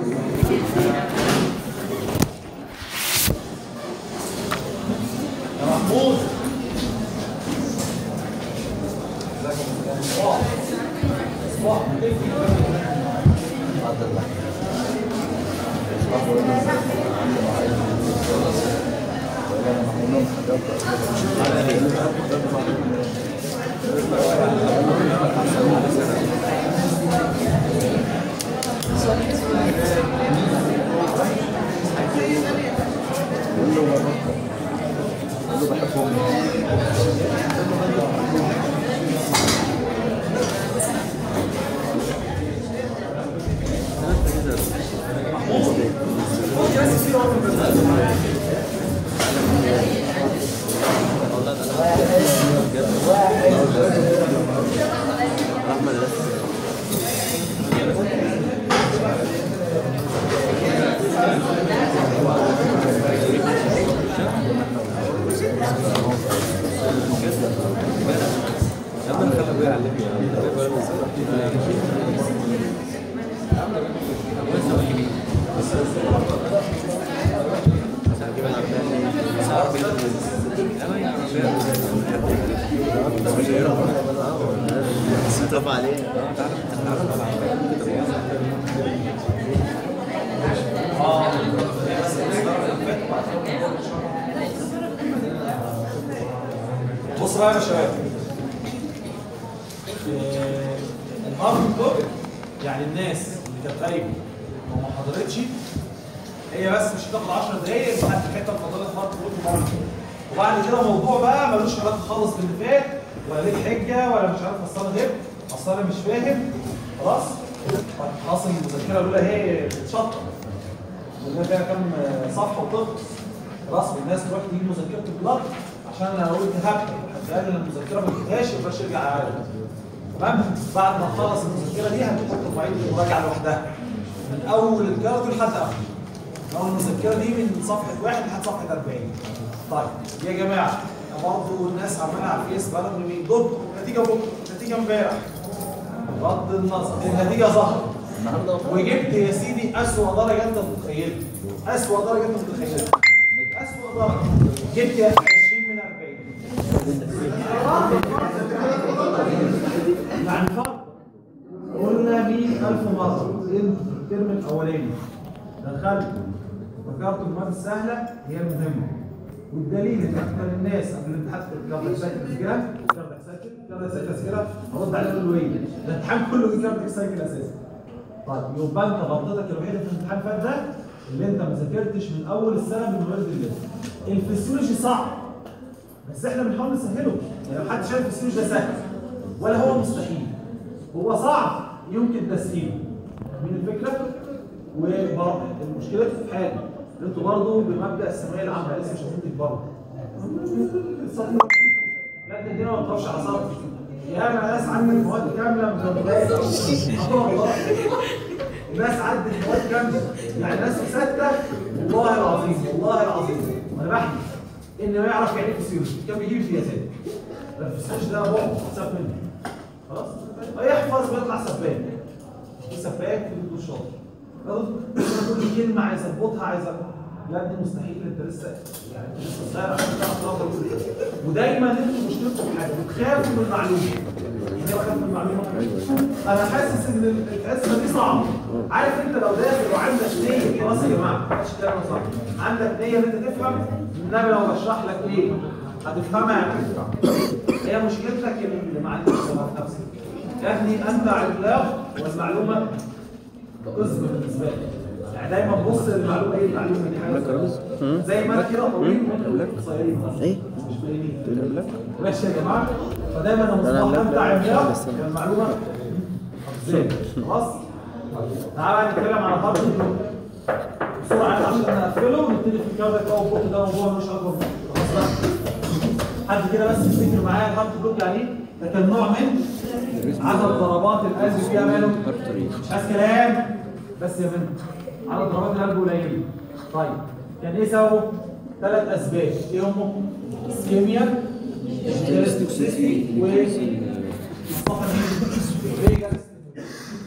يا محمود صباح صباح طب عليه بص بقى يا شباب آه، الهارد بلوك يعني الناس اللي كانت غايبه وما حضرتش هي بس مش هتاخد 10 دقايق لحد الحته فضلت هارد بلوك مره وبعد كده موضوع بقى ملوش علاقه خالص باللي فات ولا ليك حجه ولا مش عارف اصل انا غبت اصل انا مش فاهم خلاص خلاص المذكره الاولى هي بتتشطب وده فيها كام صفحه وتخلص خلاص والناس تروح تجيب مذكره البلاد عشان انا اقول هبدا حد قال ان المذكره ما جبتهاش ما ينفعش يرجع عادي تمام بعد ما تخلص المذكره دي هتحط مواعيد المراجعه لوحدها من اول الكارت لحد اخره من اول المذكره دي من صفحه واحد لحد صفحه 40 طيب يا جماعه برضه الناس عماله على الفيس بقى لهم يومين ضد النتيجه بكره النتيجه امبارح بغض النظر النتيجه ظهرت وجبت يا سيدي اسوء درجه انت متخيلها اسوء درجه انت متخيلها اسوء درجه جبت يا 20 من 40 يعني فرق قلنا 100000 مره انت في الترم الاولاني دخلت ذكرت المواد السهله هي المهمه والدليل ان اكثر الناس قبل الامتحان كاردك سايكل تذكره كاردك سايكل كاردك سايكل تذكره ارد عليه اقول له ايه؟ ده الامتحان كله في كاردك سايكل اساسا طيب يبقى انت غلطتك الوحيده في الامتحان اللي فات ده اللي انت ما ذاكرتش من اول السنه بالموارد اللي الفسيولوجي صعب بس احنا بنحاول نسهله يعني لو حد شايف الفسيولوجي ده سهل ولا هو مستحيل هو صعب يمكن تسهيله فاهمين الفكره؟ وبرضه المشكله في حاجه ان انتوا برضه بمبدا الثانويه العامه لسه مش عايزين تكبروا لا ده الدنيا ما بتقفش على صف يا انا ناس عندك مواد كامله مجمدات ناس عدت مواد كامله يعني ناس في سته والله العظيم والله العظيم وانا بحكي ان ما يعرف يعني ايه فسيولوجي كان بيجيب امتيازات ده الفسيولوجي ده بعد حساب منه خلاص يحفظ ويطلع سباك في سباك في دكتور شاطر كل كلمه عايز اظبطها عايز لا دي مستحيل انت لسه يعني انت لسه صغير عشان تعرف تربط ودايما انتوا مشكلتكم في حاجه بتخافوا من المعلومه يعني ايه بخاف من المعلومه؟ انا حاسس ان الحصه دي صعبه عارف انت لو داخل وعندك نيه خلاص يا جماعه مش كلام صح عندك نيه ان انت تفهم انما لو بشرح لك ايه هتفهمها يعني هتفهم هي مشكلتك اللي ما عندكش ثقه في نفسك يا ابني انت عملاق والمعلومه قسم بالنسبه لك يعني دايما بص للمعلومه ايه المعلومه دي حاجه زي ما انا كده طويل وانت قصيرين ايه مش باينين ماشي يا جماعه فدايما انا مصطلح انت عملاق والمعلومه ازاي خلاص تعالى نتكلم على خط البلوك بسرعه عشان نقفله ونبتدي في الكارد او البوك ده موضوع مش اكبر خلاص بقى حد كده بس يفتكر معايا الخط البلوك يعني ايه؟ ده كان نوع من عدد ضربات القلب فيها ماله مش عايز كلام بس يا بنت عدد ضربات القلب قليله طيب كان ايه سببه؟ ثلاث اسباب ايه هم؟ اسكيميا توكسيسيتي و مصطفى مين؟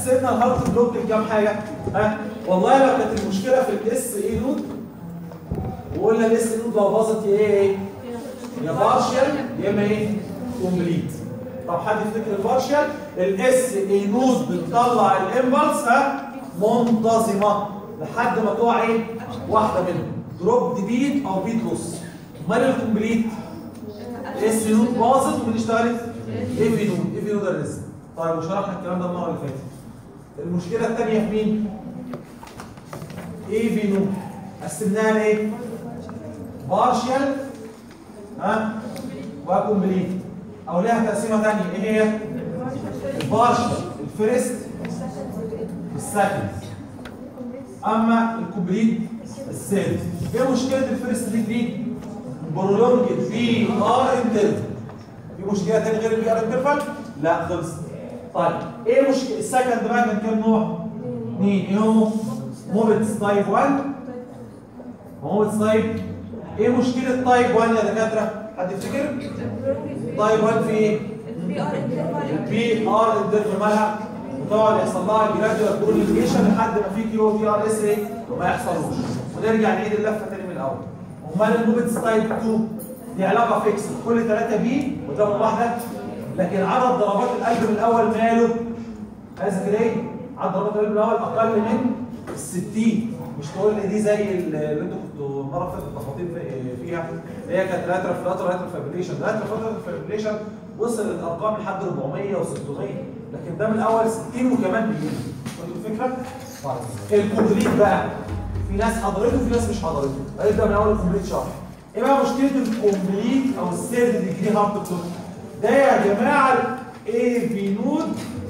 قسمنا الهارت بلوك لكام حاجه ها والله لو كانت المشكله في الاس اي نود وقلنا الاس نود لو باظت يا ايه يا بارشال يا اما ايه كومبليت طب حد يفتكر البارشال الاس اي نود بتطلع الامبلس ها منتظمه لحد ما تقع ايه واحده منهم دروب بيت او بيت لوس امال الكومبليت الاس نود باظت ومين اشتغلت ايه في نود ايه في نود الرزق طيب وشرحنا الكلام ده المره اللي فاتت المشكله الثانيه في مين ايه في نود قسمناها لايه بارشال ها وكومبليت او لها تقسيمه ثانيه ايه هي البارشال الفيرست السكند اما الكومبليت الثالث ايه مشكله الفيرست ديجري برولونج بي ار انترفال في مشكله ثانيه غير البي ار انترفال لا خلص طيب ايه مشكله السكند بقى كان كام نوع اثنين ايه هم موبتس تايب 1 موبتس تايب ايه مشكله تايب 1 يا دكاتره حد يفتكر تايب 1 في ايه البي ار انترفال البي ار انترفال مالها وتقعد يحصل لها جراديوال بروليفيكيشن لحد ما في كيو تي ار اس ايه ما يحصلوش ونرجع نعيد اللفه تاني من الاول امال الموبتس تايب 2 دي علاقه فيكس كل 3 بي قدام واحده لكن عدد ضربات القلب من الاول ماله عايز كده ايه عدد ضربات القلب من الاول اقل من ال 60 مش تقول لي دي زي اللي انتوا كنتوا المره اللي فاتت متفقين في- فيها هي كانت لاترال فلاتر لاترال فابريليشن لاترال فلاتر فابريليشن وصل الارقام لحد 400 و600 لكن ده من الاول 60 وكمان بيجي فهمتوا الفكره؟ طيب الكومبليت بقى في ناس حضرته وفي ناس مش حضرته هنبدا من اول الكومبليت شرح ايه بقى مشكله الكومبليت او السيرد ديجري هارت بلوك ده يا جماعه ايه في نود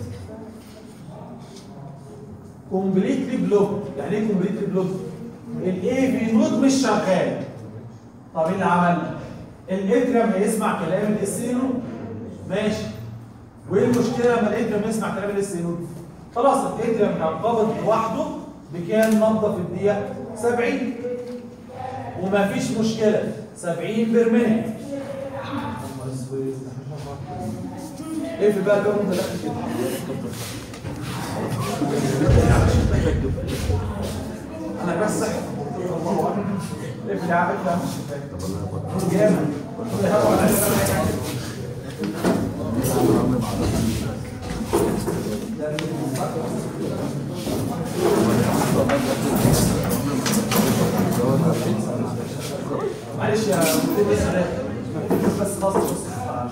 كومبليتلي بلوك يعني ايه كومبليتلي بلوك الاي في نود مش شغال طب ايه اللي عمل الاتريم هيسمع كلام الاس نود ماشي وايه المشكله لما الاتريم يسمع كلام الاس نود خلاص الاتريم هينقبض لوحده بكام نبضه في الدقيقه 70 ومفيش مشكله 70 بير مينيت اقفل بقى الجو انت داخل كده انا بس الله اكبر اقفل يا عم اقفل يا عم الشباك جامد الهوا على معلش يا مدير بس أنا- بس خلاص بص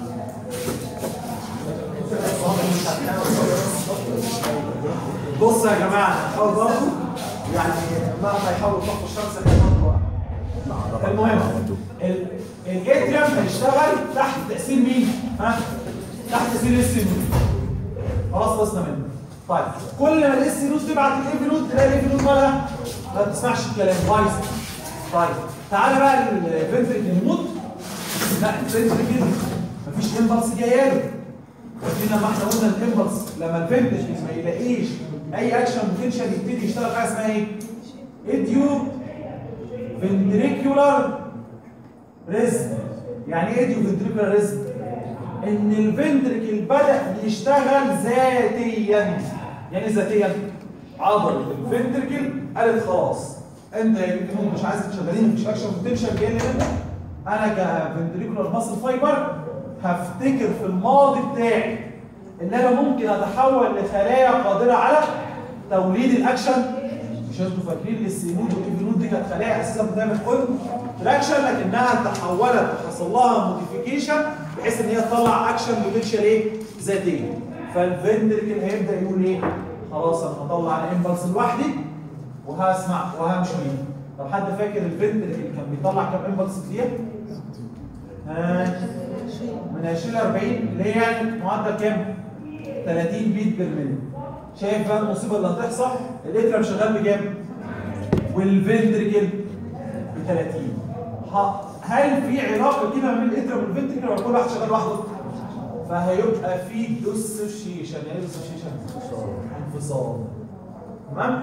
بص يا جماعه حاول برضه يعني مهما يحاولوا يطفوا الشمس هيطفوا المهم ال- الاتريم هيشتغل تحت تاثير مين؟ ها؟ تحت تاثير الاس نود خلاص خلصنا منه طيب كل ما الاس نود تبعت الاي نود تلاقي الاي نود مالها ما بتسمعش الكلام بايظ طيب تعالى بقى الفنتريكل يموت لا الفنتريكل مفيش امبلس جايه له فاكرين لما احنا قلنا الامبلس لما الفنتج ما يلاقيش اي اكشن بوتنشال يبتدي يشتغل حاجه اسمها ايه؟ اديو فنتريكولار ريزم يعني ايه اديو فنتريكولار ريزم؟ ان الفنتريكل بدا يشتغل ذاتيا يعني إيه ذاتيا عضله الفنتريكل قالت خلاص انت يا جنون مش عايز تشغلين مفيش اكشن بوتنشال جاي لي منك انا كفنتريكولار ماسل فايبر هفتكر في الماضي بتاعي ان انا ممكن اتحول لخلايا قادره على توليد الاكشن مش انتوا فاكرين السينود والايفينود دي كانت خلايا اساسا بتعمل كونتراكشن لكنها تحولت وحصل لها موديفيكيشن بحيث ان هي تطلع اكشن بوتنشال ايه ذاتيه فالفنتركل هيبدا يقول ايه خلاص انا هطلع الامبلس لوحدي وهسمع وهمشي بيه طب حد فاكر الفنتركل كان بيطلع كام امبلس في الدقيقه؟ ها من 20 ل 40 اللي هي يعني معدل كام؟ 30 بيت بير مينيت شايف بقى المصيبه اللي هتحصل الاترم شغال بكام؟ والفنتركل ب 30 ه- هل في علاقه كده ما بين الاترم والفنتركل ولا كل واحد شغال لوحده؟ فهيبقى في ديسوشيشن يعني ايه ديسوشيشن؟ انفصال تمام؟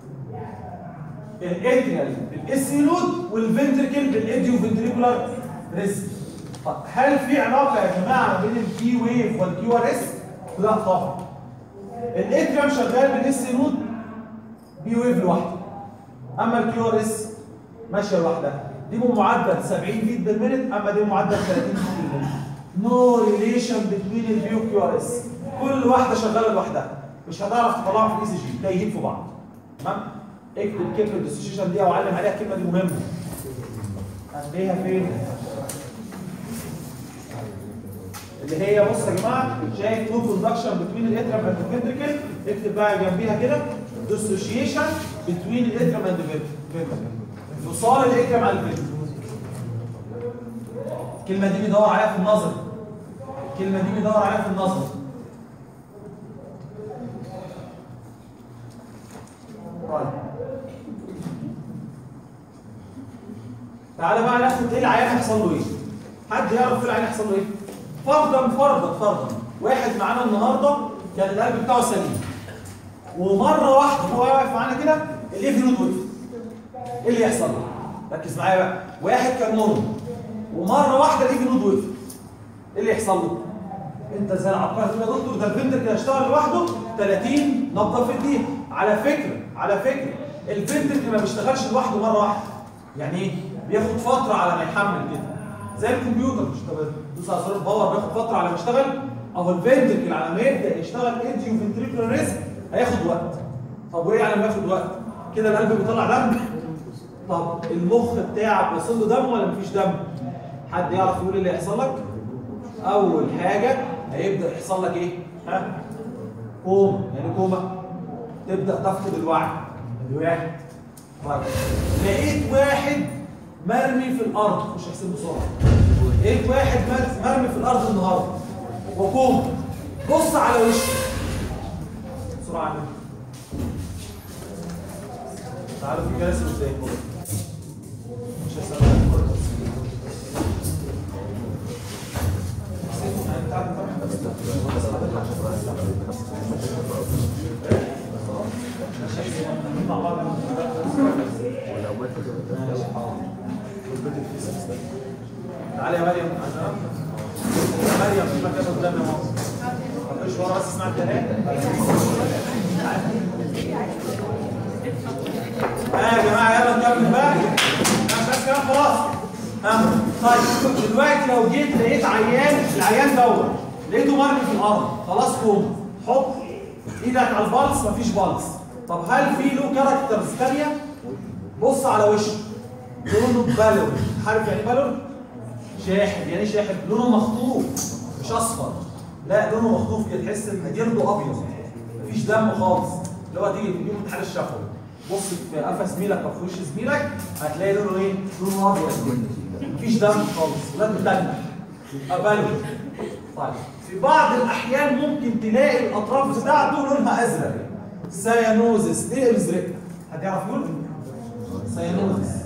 الاتريال بالاس نود والفنتركل بالاديو فنتريكولار ريسك طب هل في علاقه يا جماعه ما بين البي ويف والكيو ار اس؟ لا طبعا الاتريم شغال بالاس نود بي ويف لوحده اما الكيو ار اس ماشيه لوحدها دي بمعدل 70 فيت بير مينت اما دي بمعدل 30 فيت بير مينت نو ريليشن بين البي والكيو ار اس كل واحده شغاله لوحدها مش هتعرف تطلعها في الاي سي جي تايهين في بعض تمام اكتب كلمه الديسوشيشن دي او علم عليها الكلمه دي مهمه هتلاقيها فين اللي هي بص يا جماعه شايف نو كوندكشن بتوين الاترم اند الفنتركل اكتب بقى جنبيها كده ديسوشيشن بتوين الاترم اند الفنتركل انفصال الاترم عن الفنتركل الكلمه دي بيدور عليها في النظر الكلمه دي بيدور عليها في النظر طيب تعالى بقى ناخد ايه العيان هيحصل له ايه حد يعرف ايه العيان هيحصل له ايه فرضا فرضا فرضا واحد معانا النهارده كان القلب بتاعه سليم ومره واحده هو واقف معانا كده الايه نود وقف ايه اللي يحصل له ركز معايا بقى واحد كان نورمال ومره واحده الايه نود وقف ايه اللي يحصل له انت زي العبقري تقول يا دكتور ده الفنتر كده اشتغل لوحده 30 نبضه في الدقيقه على فكره على فكره الفنتر ما بيشتغلش لوحده مره واحده يعني ايه بياخد فتره على ما يحمل كده زي الكمبيوتر مش تدوس على زرار الباور بياخد فتره على ما يشتغل اهو الفنتركل على ما يبدا يشتغل ايديو فنتريكولار ريسك هياخد وقت طب وايه على ما ياخد وقت كده القلب بيطلع دم طب المخ بتاعك واصل له دم ولا مفيش دم حد يعرف يقول إيه اللي هيحصل لك اول حاجه هيبدا يحصل لك ايه ها كوما يعني كوما تبدا تفقد الوعي ادي واحد طيب لقيت واحد مرمي في الارض مش هحسب بسرعه لقيت واحد مر- مرمي في الارض النهارده وكوما بص على وشه بسرعه عندك تعالوا في كراسي ازاي مش هسألك تعالى يا مريم عشان يا مريم في مكان قدام يا ماما ما تخش ورا بس اسمع الكلام ها يا جماعه يلا نكمل بقى عشان كلام خلاص ها طيب دلوقتي لو جيت لقيت عيان العيان دوت لقيته مرمي في الارض خلاص قوم حط ايدك على البلس مفيش بلس طب هل في له كاركترز ثانيه بص على وشه لونه بالور عارف يعني بالور شاحب يعني إيه شاحب لونه مخطوف مش اصفر لا لونه مخطوف كده تحس ان جلده ابيض مفيش دم خالص اللي هو تيجي تجيب امتحان الشفوي بص في قفا زميلك او في وش زميلك هتلاقي لونه ايه؟ لونه ابيض مفيش دم خالص ولاد بتنح يبقى بالور طيب في بعض الاحيان ممكن تلاقي الاطراف بتاعته لونها ازرق سيانوزس ليه ازرق؟ حد يعرف يقول؟ سيانوزس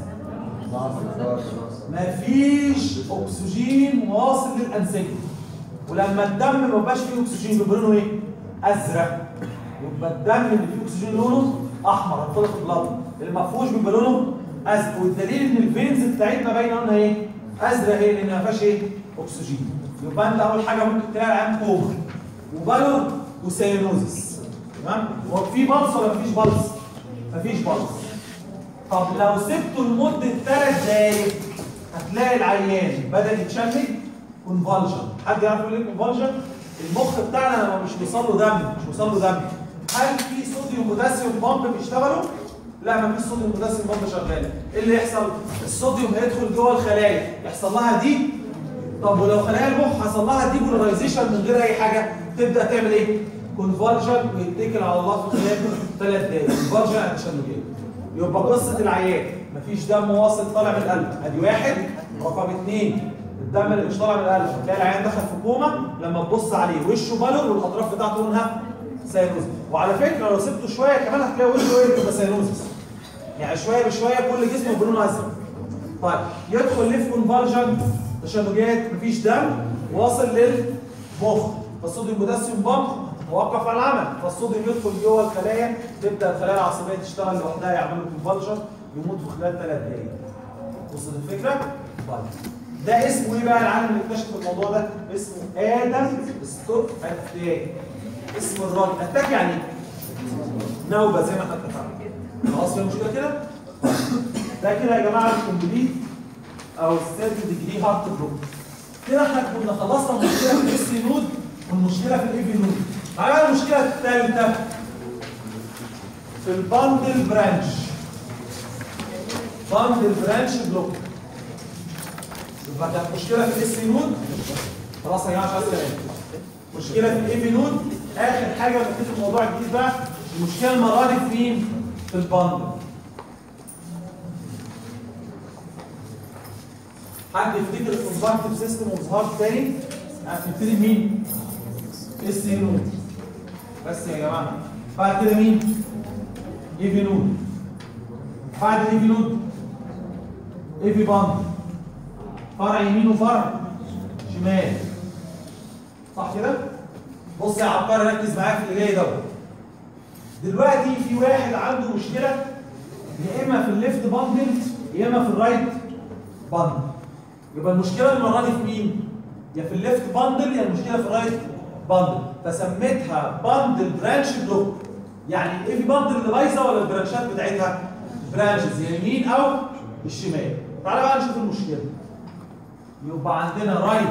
مفيش اكسجين واصل للانسجه ولما الدم ما بقاش فيه اكسجين بيبقى لونه ايه؟ ازرق يبقى الدم اللي فيه اكسجين لونه احمر هتطلق البلد اللي ما فيهوش بيبقى لونه ازرق والدليل ان الفينز بتاعتنا باينه لونها ايه؟ ازرق ايه؟ لان ما فيهاش ايه؟ اكسجين يبقى انت اول حاجه ممكن تلاقي العيان كوما وبالور وسيانوزس تمام؟ هو في بلس ولا مفيش بلس؟ مفيش بلس طب لو سبته لمدة ثلاث دقايق هتلاقي العيان بدأ يتشنج كونفالجن حد يعرف يقول ايه كونفالجن؟ المخ بتاعنا لما مش بيوصل له دم مش بيوصل له دم هل في صوديوم بوتاسيوم بامب بيشتغلوا؟ لا مفيش صوديوم بوتاسيوم بامب شغاله ايه اللي يحصل؟ الصوديوم هيدخل جوه الخلايا يحصل لها دي طب ولو خلايا المخ حصل لها ديبولاريزيشن من غير اي حاجه تبدا تعمل ايه؟ كونفالجن ويتكل على الله في خلال ثلاث دقايق كونفالجن يعني تشنجيه يبقى قصه العيان مفيش دم واصل طالع من القلب ادي واحد رقم اثنين الدم اللي مش طالع من القلب تلاقي العيان دخل في كوما لما تبص عليه وشه بالور والاطراف بتاعته لونها سيانوزس وعلى فكره لو سبته شويه كمان هتلاقي وشه ايه يبقى سيانوزس يعني شويه بشويه كل جسمه بلونه ازرق طيب يدخل ليه في كونفالجن تشنجات مفيش دم واصل للمخ فالصوديوم بوتاسيوم بامب توقف عن العمل فالصوديوم يدخل جوه الخلايا تبدا الخلايا العصبيه تشتغل لوحدها يعملوا كونفالجن يموت في خلال ثلاث دقائق وصلت الفكره؟ طيب ده اسمه ايه بقى العالم اللي اكتشف الموضوع ده؟ اسمه ادم ستوك اتاك اسم الراجل اتاك يعني ايه؟ نوبه زي ما احنا اتفقنا خلاص في مشكله كده ده كده يا جماعه الكومبليت او الثيرد ديجري هارت بلوك كده احنا كنا خلصنا المشكله في الاس نود والمشكله في الايفي نود تعالى بقى المشكله الثالثه في الباندل برانش باندل برانش بلوك يبقى كانت مشكله في الاس نود خلاص يا جماعه مش عايز كلام مشكله في الايفي نود اخر حاجه بنبتدي الموضوع الجديد بقى المشكله المره دي في مين؟ في الباندل حد يفتكر الكونفرتيف سيستم اوف هارت تاني هنبتدي بمين؟ اس نود بس يا جماعه بعد كده مين؟ ايفي نود بعد الايفي نود ايفي باند فرع يمين وفرع شمال صح كده؟ بص يا عبقري ركز معايا في اللي جاي دوت دلوقتي في واحد عنده مشكله يا اما في الليفت باندل يا اما في الرايت باندل يبقى المشكله المره دي في مين؟ يا في الليفت باندل يا المشكله في الرايت باندل فسميتها باندل برانش بلوك يعني الايه في باندل اللي بايظه ولا البرانشات بتاعتها؟ برانشز يا يمين او الشمال تعالى بقى نشوف المشكله يبقى عندنا رايت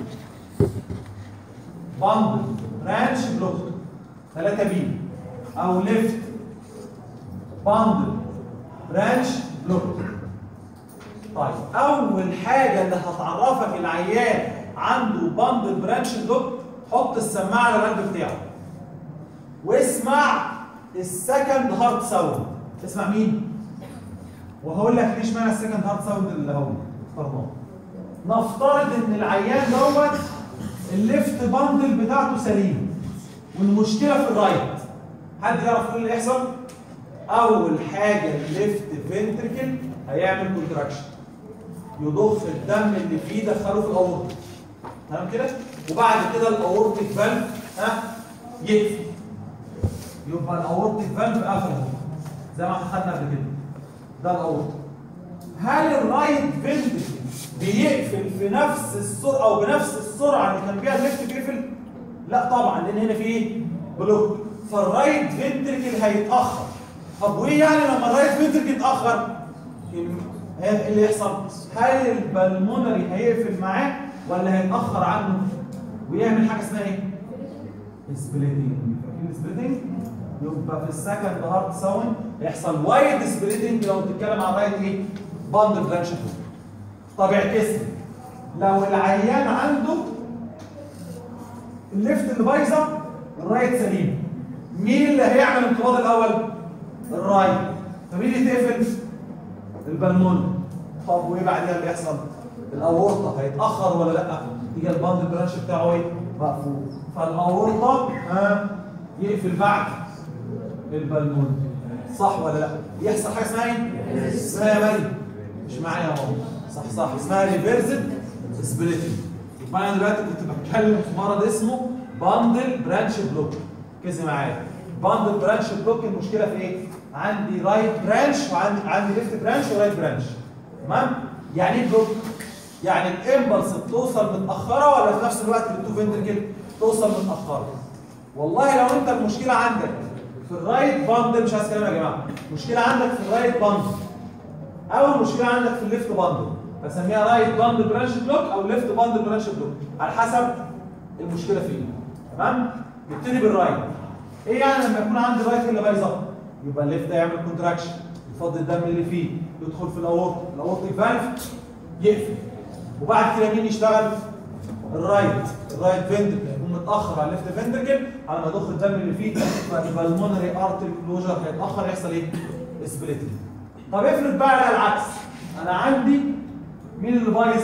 باندل برانش بلوك 3 بي او ليفت باندل برانش بلوك طيب اول حاجه اللي هتعرفك العيان عنده باندل برانش بلوك حط السماعه على القلب بتاعه واسمع السكند هارت ساوند اسمع مين وهقول لك ليش معنى السكند هارت ساوند اللي هو اخترناه نفترض ان العيان دوت الليفت باندل بتاعته سليم والمشكله في الرايت حد يعرف ايه اللي يحصل اول حاجه الليفت فنتركل هيعمل كونتراكشن يضخ الدم اللي فيه يدخله في الاورطه تمام كده وبعد كده الاورتيك فالف ها يقفل يبقى الاورتيك فالف قفل اهو زي ما احنا خدنا قبل كده ده الاورطه هل الرايت فنتركل بيقفل في نفس السرعه او بنفس السرعه اللي كان بيها الليفت بيقفل لا طبعا لان هنا في ايه بلوك فالرايت فنتركل هيتاخر طب وايه يعني لما الرايت فنتركل يتاخر ايه اللي يحصل هل البلمونري هيقفل معاه ولا هيتاخر عنه ويعمل حاجه اسمها ايه سبليتنج فاكرين السبليتنج يبقى في السكند هارت ساوند يحصل وايد سبليتنج لو بتتكلم عن رايت ايه باند برانش طب اعكسها لو العيان عنده الليفت اللي بايظه الرايت سليم مين اللي هيعمل الانقباض الاول الرايت فمين اللي تقفل البلمون طب وايه بعديها اللي يحصل الاورطه هيتاخر ولا لا تيجي الباند برانش بتاعه ايه مقفول فالاورطه ها يقفل بعد البلمون صح ولا لا يحصل حاجه اسمها ايه اسمها يا مريم مش معايا اهو صح صح اسمها ريفيرسد سبليتنج يبقى انا دلوقتي كنت بتكلم في مرض اسمه باندل برانش بلوك ركزي معايا باندل برانش بلوك المشكله في ايه عندي رايت برانش وعندي عندي ليفت برانش ورايت برانش تمام يعني ايه بلوك يعني الامبلس بتوصل متاخره ولا في نفس الوقت التو فنتركل توصل متاخره والله لو انت المشكله عندك في الرايت باندل مش عايز كلام يا جماعه مشكله عندك في الرايت باندل او المشكله عندك في الليفت باندل بسميها رايت باندل برانش بلوك او ليفت باندل برانش بلوك على حسب المشكله فين تمام نبتدي بالرايت ايه يعني لما يكون عندي رايت اللي بايظه يبقى الليفت يعمل كونتراكشن يفضي الدم اللي فيه يدخل في الاورط الاورتيك فالف يقفل وبعد كده مين يشتغل الرايت الرايت فنتركل يكون متاخر على الليفت فنتركل على ما يضخ الدم اللي فيه فالبلمونري ارتري كلوجر هيتاخر يحصل ايه سبليتنج طب افرض بقى على العكس انا عندي مين اللي بايظ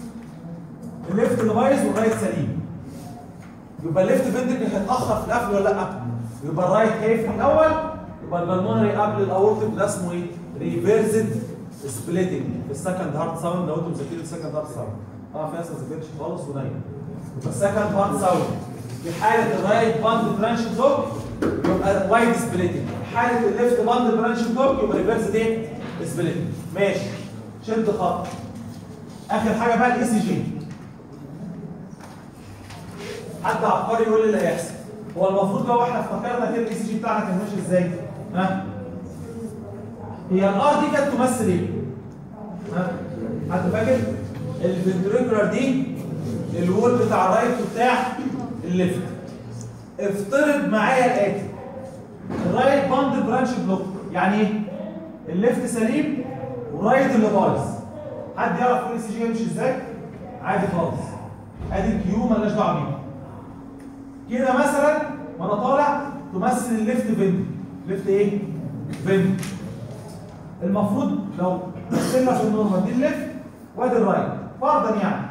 الليفت اللي بايظ والرايت سليم يبقى الليفت فنتركل هيتاخر في القفل ولا لا يبقى الرايت هيقفل الاول يبقى البلمونري قبل الاورتيك ده اسمه ايه ريفيرسد سبليتنج في السكند هارت ساوند لو انتم مذاكرين السكند هارت ساوند طبعا في ناس ما ذاكرتش خالص ونايم يبقى السكند هارت ساوند في حاله الرايت باند برانش بلوك يبقى وايد سبليتنج في حاله الليفت باند برانش بلوك يبقى ريفيرسد ايه سبليتنج ماشي شد خط اخر حاجه بقى الاي سي جي حد عبقري يقول لي اللي هيحصل هو المفروض لو احنا افتكرنا كده الاي سي جي بتاعنا كان ماشي ازاي؟ ها؟ هي الار دي كانت تمثل ايه؟ ها؟ حد فاكر؟ الفنتريكولار دي الوول بتاع الرايت وبتاع الليفت افترض معايا الاتي الرايت باند برانش بلوك يعني ايه؟ الليفت سليم والرايت اللي بايظ حد يعرف الاي سي جي يمشي ازاي؟ عادي خالص ادي الكيو مالناش دعوه بيه كده مثلا وانا طالع تمثل الليفت فيند ليفت ايه؟ فيند المفروض لو مثلنا في النورمال دي الليفت وادي الرايت فرضا يعني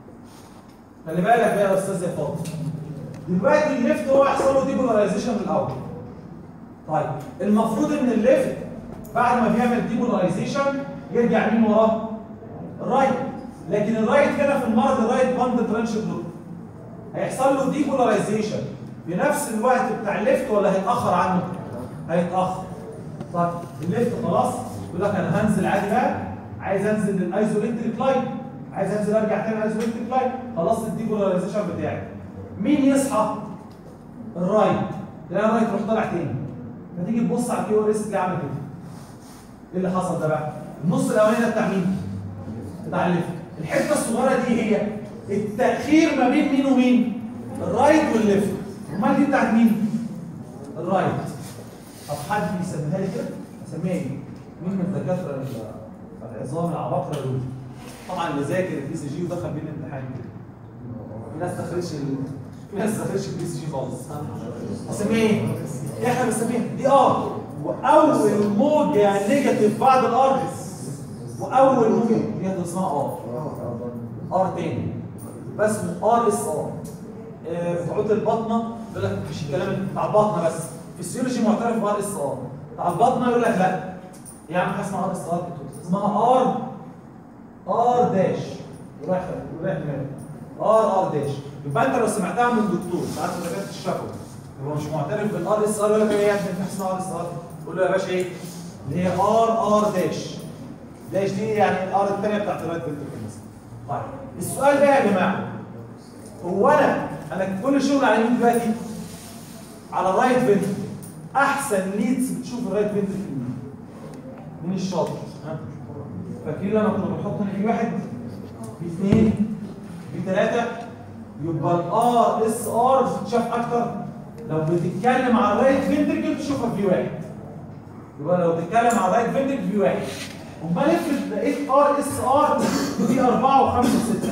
خلي بالك بقى يا استاذ يا فاضل دلوقتي الليفت هو يحصل له ديبولاريزيشن من الاول طيب المفروض ان الليفت بعد ما بيعمل ديبولاريزيشن يرجع مين وراه؟ الرايت لكن الرايت هنا في المرض الرايت باند برانش بلوك هيحصل له ديبولاريزيشن بنفس الوقت بتاع الليفت ولا هيتاخر عنه؟ هيتاخر طيب الليفت خلاص يقول لك انا هنزل عادي بقى عايز انزل للايزوليتريك لاين عايز انزل ارجع تاني الايزوليتريك لاين خلصت الديبولاريزيشن بتاعي مين يصحى؟ الرايت تلاقي الرايت يروح طالع تاني فتيجي تبص على الكيو ار اس تلاقيه عامل كده ايه اللي حصل ده بقى؟ النص الاولاني ده بتاع مين؟ بتاع الليفت الحته الصغيره دي هي التاخير ما بين مين ومين؟ الرايت والليفت امال دي بتاعت مين؟ الرايت طب حد يسميها لي كده؟ اسميها ايه؟ مين من الدكاتره ال- العظام العباقره دول؟ طبعا اللي ذاكر البي سي جي ودخل بين الامتحان كده في ناس دخلش ال... في ناس دخلش البي سي جي خالص اسميها ايه؟ ايه احنا بنسميها؟ دي ار واول موجه نيجاتيف بعد الار واول موجه دي هتبقى اسمها ار ار تاني بس اسمه ار اس ار في عود البطنه يقول لك مش الكلام بتاع البطنه بس فيسيولوجي معترف بار اس ار بتاع البطنه يقول لك لا يا عم حاجه اسمها ار اس ار اسمها ار ار داش رايح رايح دماغك ار ار داش يبقى انت لو سمعتها من دكتور ساعات ما كانت الشفوي هو مش معترف بالار اس ار يقول لك ايه يا ابني في حاجه اسمها ار اس ار قول له يا باشا ايه اللي هي ار ار داش داش دي يعني الار الثانيه بتاعت الرايت فنتركل مثلا طيب السؤال بقى يا جماعه هو انا انا كل شغل على مين دلوقتي؟ على الرايت فنتركل احسن ليدز بتشوف الرايت فنتركل مين؟ مين الشاطر؟ ها؟ فاكرين لما كنا بنحط هنا في واحد في اثنين في ثلاثه يبقى الار اس ار بتتشاف اكتر لو بتتكلم على الرايت فنتركل تشوفها في واحد يبقى لو بتتكلم على الرايت فنتركل في واحد امال افرض لقيت ار اس ار في اربعه وخمسه وسته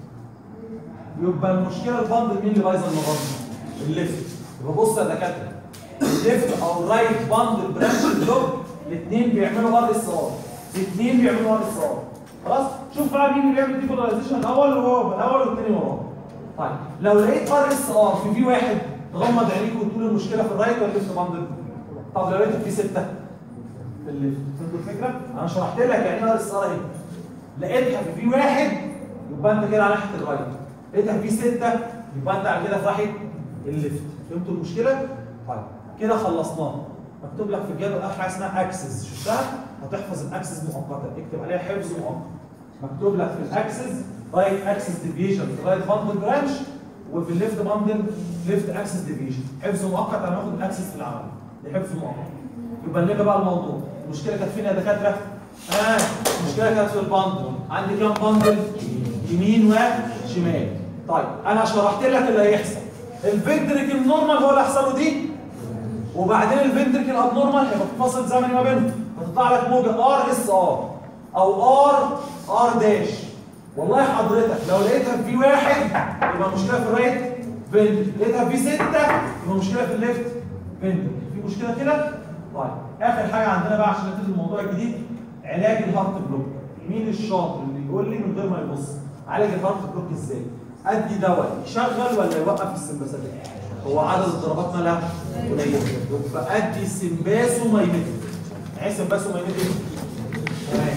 يبقى المشكله البندل مين اللي بايظه المره دي؟ الليفت يبقى بص يا دكاتره الليفت او الرايت بندل برانش بلوك الاثنين بيعملوا ار اس ار الاثنين بيعملوا ار اس ار خلاص شوف بقى مين اللي بيعمل ديبولاريزيشن الاول وهو الاول والثاني وراه طيب لو لقيت ار اس ار في في واحد تغمض عينيك وتقول المشكله في الرايت ولا الليفت بندل طب لو لقيت في سته في الليفت فهمتوا الفكره؟ انا شرحت لك يعني ايه ار اس ار اهي لقيتها في في واحد يبقى انت كده على ناحيه الرايت لقيتها في سته يبقى انت على كده في ناحيه الليفت فهمتوا المشكله؟ طيب كده خلصناها مكتوب لك في الجدول اخر حاجه اسمها اكسس شفتها؟ هتحفظ الاكسس مؤقتا اكتب عليها حفظ مؤقت مكتوب لك في الاكسس رايت اكسس ديفيجن في رايت باندل برانش وفي الليفت باندل ليفت اكسس ديفيجن حفظ مؤقت انا باخد الاكسس في العمل دي حفظ مؤقت يبقى نرجع بقى الموضوع المشكله كانت فين يا دكاتره؟ اه المشكله كانت في الباندل عندي كام باندل؟ يمين وشمال طيب انا شرحت لك اللي هيحصل الفنتريكل نورمال هو اللي هيحصل له دي وبعدين الفنتريكل ابنورمال هيبقى في فاصل زمني ما بينهم هتطلع لك موجه ار اس ار او ار ار داش والله حضرتك لو لقيتها في واحد يبقى المشكله في الرايت فنتريكل لقيتها في سته يبقى المشكله في الليفت فنتريكل في مشكله كده طيب اخر حاجه عندنا بقى عشان نبتدي الموضوع الجديد علاج الهارت بلوك مين الشاطر اللي يقول لي من غير ما يبص عالج الهارت بلوك ازاي ادي دواء يشغل ولا يوقف السمباسات هو عدد الضربات مالها قليل يبقى ادي سمباسو مايميتك يعني ايه سمباسو مايميتك تمام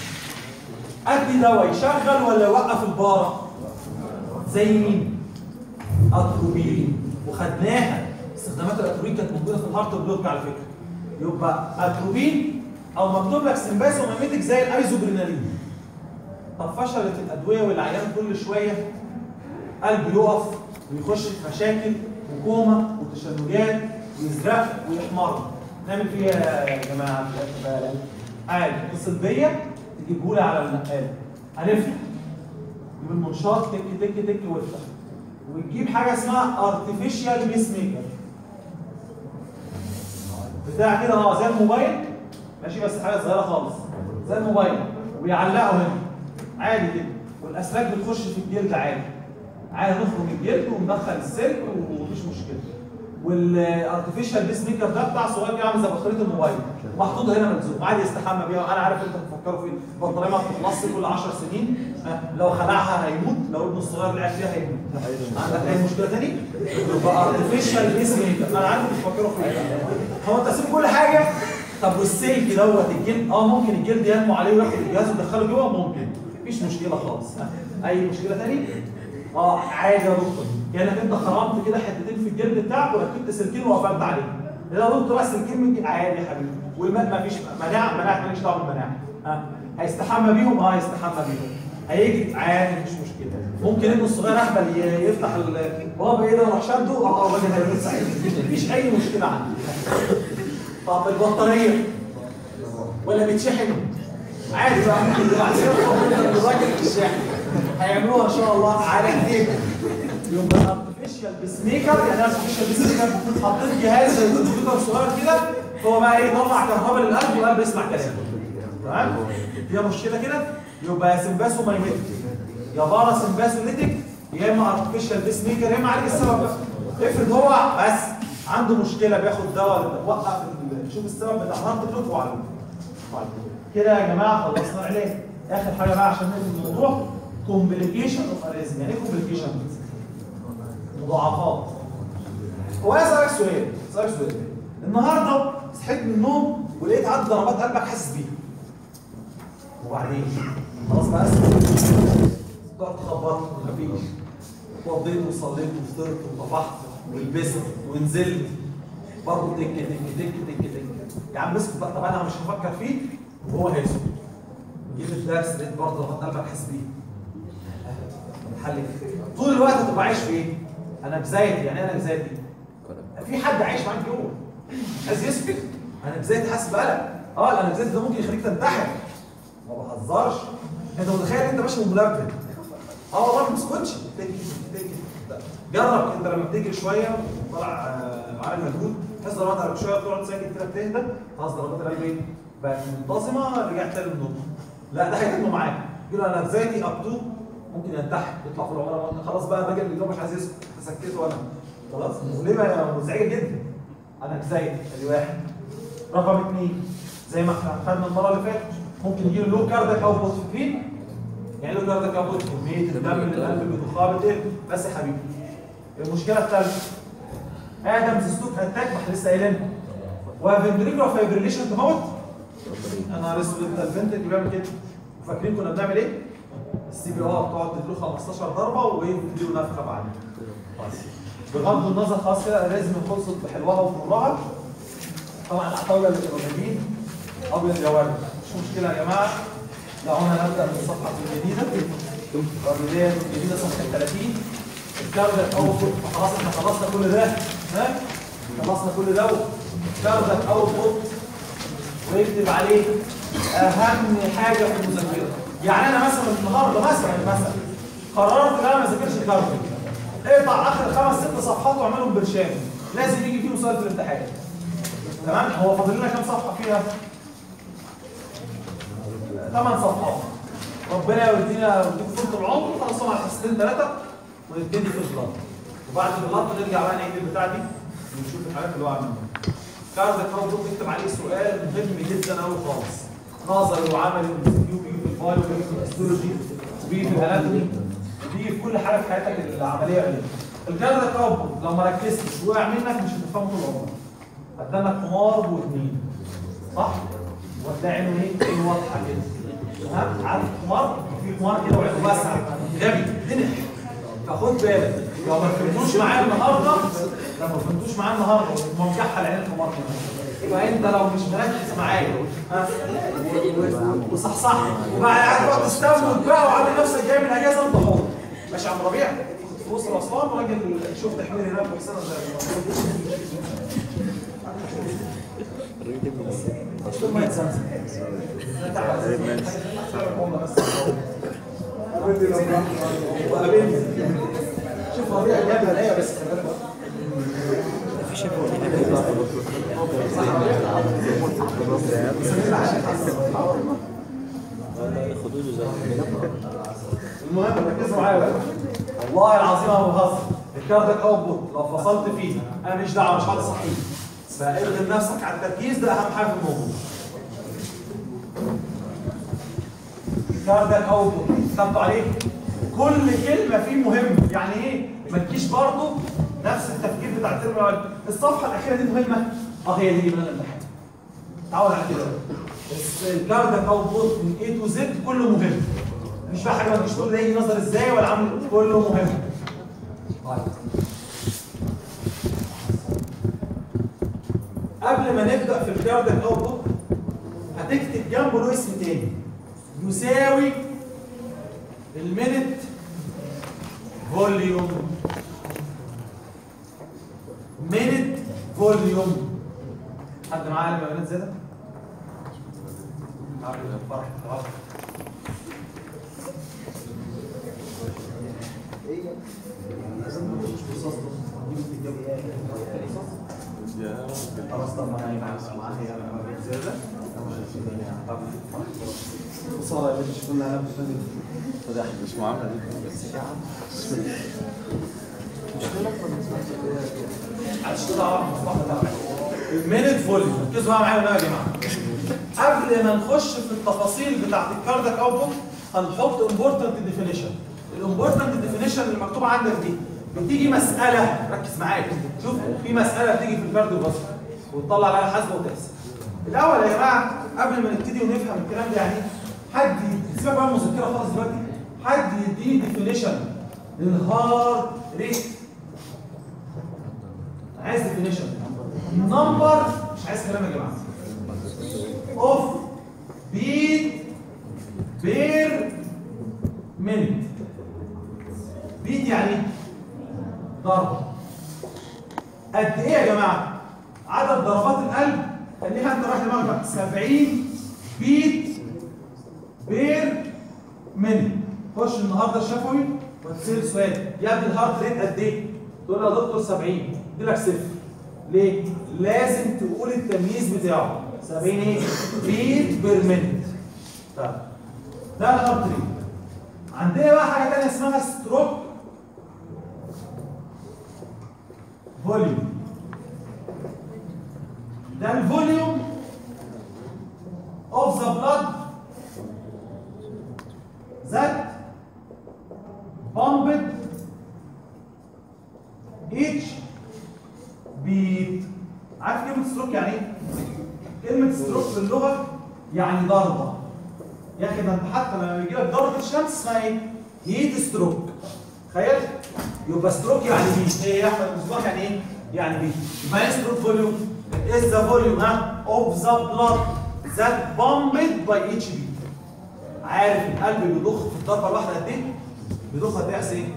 ادي دواء يشغل ولا يوقف البارة زي مين اتروبين وخدناها استخدامات الاتروبين كانت موجوده في الهارت بلوك على فكره يبقى اتروبين او مكتوب لك سمباسو مايميتك زي الايزوبرينالين طب فشلت الادويه والعيان كل شويه قلبه يقف ويخش في مشاكل وكومه وتشنجات ويزرق ويحمر نعمل فيه يا جماعه عادي اتصل بيا تجيبهولي على النقاله هنفتح نجيب المنشار تك تك تك وافتح وتجيب حاجه اسمها ارتفيشال بيس ميكر بتاع كده اه زي الموبايل ماشي بس حاجه صغيره خالص زي الموبايل ويعلقه هنا عادي كده والاسلاك بتخش في الجلد عادي عادي نخرج الجلد وندخل السلك ومفيش مشكله والارتفيشال بيس ميكر ده بتاع صغير كده عامل زي بطاريه الموبايل محطوط هنا ملزوم عادي يستحمى بيها انا عارف انتوا بتفكروا في البطاريه ما بتخلصش كل 10 سنين ها، لو خلعها هيموت لو ابنه الصغير لعب فيها هيموت عندك اي مشكله تاني؟ يبقى ارتفيشال بيس ميكر انا عارف انتوا بتفكروا في ايه هو انت سيب كل حاجه طب والسلك دوت الجلد اه ممكن الجلد ينمو عليه وياخد الجهاز ويدخله جوه ممكن مفيش مشكله خالص ها. اي مشكله تاني؟ اه عادي يا دكتور كانك انت خرمت كده حتتين في الجلد بتاعك وركبت سلكين وقفلت عليهم لا يا دكتور بس سلكين من الجلد. عادي يا حبيبي والماء ما فيش مناعه مناعه ماليش دعوه بالمناعه ها هيستحمى بيهم اه هيستحمى بيهم هيجي عادي مفيش مشكله ممكن ابنه الصغير اهبل ي- يفتح ال- بابا ايه ده وراح شده اه الراجل هيموت ساعتها مفيش اي مشكله عندي طب البطاريه ولا بيتشحن عادي بقى ممكن بعد كده الراجل في الشاحن هيعملوها ان شاء الله على ايديكم يبقى ارتفيشال بيس ميكر يعني ارتفيشال بيس ميكر حطيت جهاز زي الكمبيوتر صغير كده هو بقى ايه يطلع كهرباء للقلب والقلب يسمع كلامه تمام فيها مشكله كده يبقى يا سمباسو مايمتك يا بارا سمباسو ليتك يا اما ارتفيشال بيس ميكر يا اما عالج السبب بقى افرض هو بس عنده مشكله بياخد دواء وقف ال- شوف السبب بتاع هارت بلوك وعالجه وعالجه. كده يا جماعه خلصنا العلاج اخر حاجه بقى عشان ننهي الموضوع كومبليكيشن اوف اريزم يعني ايه كومبليكيشن مضاعفات هو انا اسالك سؤال اسالك سؤال النهارده صحيت من النوم ولقيت عدد ضربات قلبك حاسس بيها وبعدين خلاص بقى اسمع تقعد تخبط مفيش اتوضيت وصليت وفطرت وطفحت ولبست ونزلت برضه تك تك تك تك تك يا عم اسكت بقى طب انا مش هفكر فيه وهو هيسكت جيت الدرس لقيت برضه ضربات قلبك حاسس بيها الحل طول الوقت هتبقى عايش في ايه؟ انا بزايد يعني انا بزايد في حد عايش معاك جوه عايز يسكت انا بزايد حاسس بقلق اه انا بزايد ده ممكن يخليك تنتحر ما بهزرش انت متخيل انت ماشي منبه اه والله ما تسكتش تك تك جرب انت لما بتجري شويه طلع آه، عامل مجهود تحس ضربات قلبك شويه تقعد ساكت كده بتهدى خلاص ضربات القلب ايه؟ بقت منتظمه رجعت تاني للنقطه لا ده هيتم معاك يقول انا ذاتي اب تو ممكن ينتحر يطلع في العماره خلاص بقى الراجل اللي جوه مش عايز يسكت هسكته انا خلاص مؤلمه مزعجه جدا انا كزايد ادي واحد رقم اثنين زي ما احنا خدنا المره اللي فاتت ممكن يجي له لو كاردك او فوسفين يعني لو كاردك او كميه الدم اللي القلب بيضخها بتقل بس يا حبيبي المشكله الثالثه ادم سيستوك اتاك ما احنا لسه قايلينها وفنتريكولار فايبريليشن تموت انا نهار اسود انت الفنتريك بيعمل كده فاكرين كنا بنعمل ايه؟ السي بي ار تقعد تديله 15 ضربه وايه تديله نفخه بعدين بس. بغض النظر خلاص كده لازم خلصت بحلوها وفرها طبعا العتاوله اللي كانوا جايبين ابيض يا ورد مش مشكله يا جماعه دعونا نبدا من الصفحه الجديده البدايه الجديده صفحه 30 الكاردك اوتبوت خلاص احنا خلصنا كل ده ها خلصنا كل ده كاردك اوتبوت ويكتب عليه اهم حاجه في المذاكره يعني انا مثلا النهارده مثلا مثلا قررت ان انا ما اذاكرش كاردك اقطع اخر خمس ست صفحات واعملهم برشام لازم يجي فيهم سؤال في الامتحان تمام هو فاضل لنا كام صفحه فيها ثمان صفحات ربنا يودينا ويديك طول العمر خلصهم على حصتين ثلاثه ونبتدي في الغلط وبعد الغلط نرجع بقى نعيد البتاع دي ونشوف الحاجات اللي هو عاملها كاردك برضه نكتب عليه سؤال مهم جدا قوي خالص نظري وعملي ومسكيو بيجي في الفايل وبيجي في الهيستولوجي وبيجي في الاناتومي بيجي في كل حاجه في حياتك العمليه عليه الكاردك اوتبوت لو ما ركزتش وقع منك مش هتفهمه طول عمرك قدامك حمار واثنين صح؟ وهتلاقي عينه ايه؟ عينه واضحه كده ها؟ عارف الحمار؟ في حمار كده وعينه واسعه غبي دنح فخد بالك لو ما فهمتوش معايا النهارده لو ما فهمتوش معايا النهارده ومكحل عين الحمار كده يبقى انت لو مش مركز معايا ها و- و- وصحصح وبعد قاعد بقى تستموت بقى وعامل نفسك جاي من اجازه انت حر ماشي يا عم ربيع في وسط الاسوان وراجل شفت حمير هناك وحسنا زي ما يتسمسم انت عارف هم بس وقابلني شوف ربيع جاب هدايا بس خلي بالك المهم ركزوا معايا بقى والله العظيم انا بهزر الكارت اوتبوت لو فصلت فيه انا ماليش دعوه مش حاطط صحيح فارغم نفسك على التركيز ده اهم حاجه في الموضوع الكارت اوتبوت خدتوا عليه كل كلمه فيه مهمه يعني ايه ما تجيش برضه نفس التفكير بتاع الترم الاول الصفحه الاخيره دي مهمه اه هي دي اللي انا الامتحان تعود على كده بس الكارد اوتبوت من A تو Z كله مهم مش بقى حاجه ما تجيش تقول ده يجي نظر ازاي ولا عامل كله مهم طيب قبل ما نبدا في الكارد اوتبوت هتكتب جنبه له اسم تاني يساوي المينت فوليوم مينت فوليوم حد معاه علم بيانات زياده؟ عارف الفرح خلاص خلاص طب ما انا معايا علم بيانات زياده طب خساره يا بنت كلها انا مش مش معاملة دي عشان كده اعرف المصلحه بتاعتك المينت فوليوم ركزوا بقى معايا بقى يا جماعه قبل ما نخش في التفاصيل بتاعت الكاردك اوتبوت هنحط امبورتنت ديفينيشن الامبورتنت ديفينيشن اللي مكتوبه عندك دي بتيجي مساله ركز معايا شوف في مساله بتيجي في الكارديو بس وتطلع عليها حاسبه وتحسب الاول يا جماعه قبل ما نبتدي ونفهم الكلام ده يعني إيه، حد ي- سيبك بقى من المذكره خالص دلوقتي حد يديني ديفينيشن للهارد ريت عايز ديفينيشن نمبر مش عايز كلام يا جماعه اوف بيت بير منت بيت يعني إيه؟ ضرب قد ايه يا جماعه عدد ضربات القلب خليها انت رايح دماغك بقى 70 بيت بير منت خش النهارده الشفوي وتسال سؤال يا ابني الهارت ريت قد ايه؟ تقول له يا دكتور 70 يدي لك صفر ليه؟ لازم تقول التمييز بتاعه 70 ايه؟ بيت بير منت طيب ده الهارت ريت عندنا بقى حاجه ثانيه اسمها ستروك فوليوم ده الفوليوم of the blood that pumped each beat عارف كلمة ستروك يعني ايه؟ كلمة ستروك في اللغة يعني ضربة يا اخي ده انت حتى لما بيجي لك ضربة شمس اسمها ايه؟ هيت ستروك تخيل يبقى ستروك يعني بيت ايه يا احمد مصباح يعني ايه؟ يعني بيت يبقى ايه ستروك فوليوم؟ is the volume ها of the blood that pumped by each beat عارف القلب بيضخ في الضربه الواحده قد ايه؟ بيضخ قد ايه يا حسين؟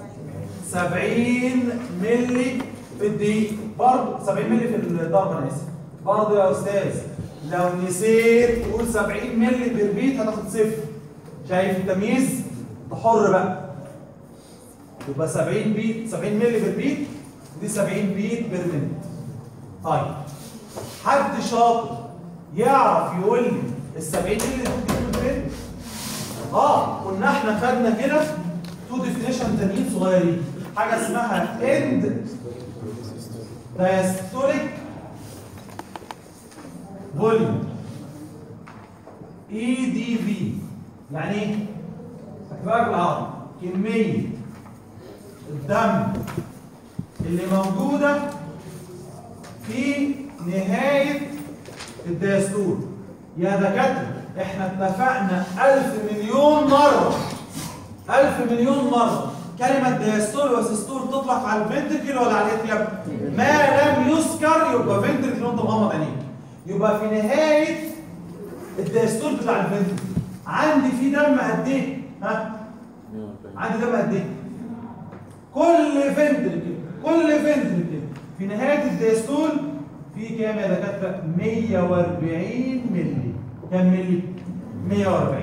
70 مللي في الدقيقه برضه 70 مللي في الضربه انا اسف برضه يا استاذ لو نسيت تقول 70 مللي بالبيت هتاخد صفر شايف التمييز؟ انت حر بقى يبقى 70 بيت 70 مللي بالبيت ودي 70 بيت بير مينت طيب حد شاطر يعرف يقول لي ال 70 مللي دول فين؟ اه كنا احنا خدنا كده تو ديفينيشن تانيين صغيرين حاجه اسمها اند دايستوليك فوليوم اي دي في يعني ايه؟ اكتبها بالعربي كميه الدم اللي موجوده في نهايه الدايستول يا دكاتره احنا اتفقنا ألف مليون مرة ألف مليون مرة كلمة دياستول وسيستول تطلق على الفنتركل ولا على الاتياب ما لم يذكر يبقى فنتركل وانت مغمض عينيك يبقى في نهاية الدياستول بتاع الفنتركل عندي في دم قد ايه؟ ها؟ عندي دم قد ايه؟ كل فنتركل كل فنتركل في نهايه الدايستول في كام يا دكاتره 140 مللي كام مللي 140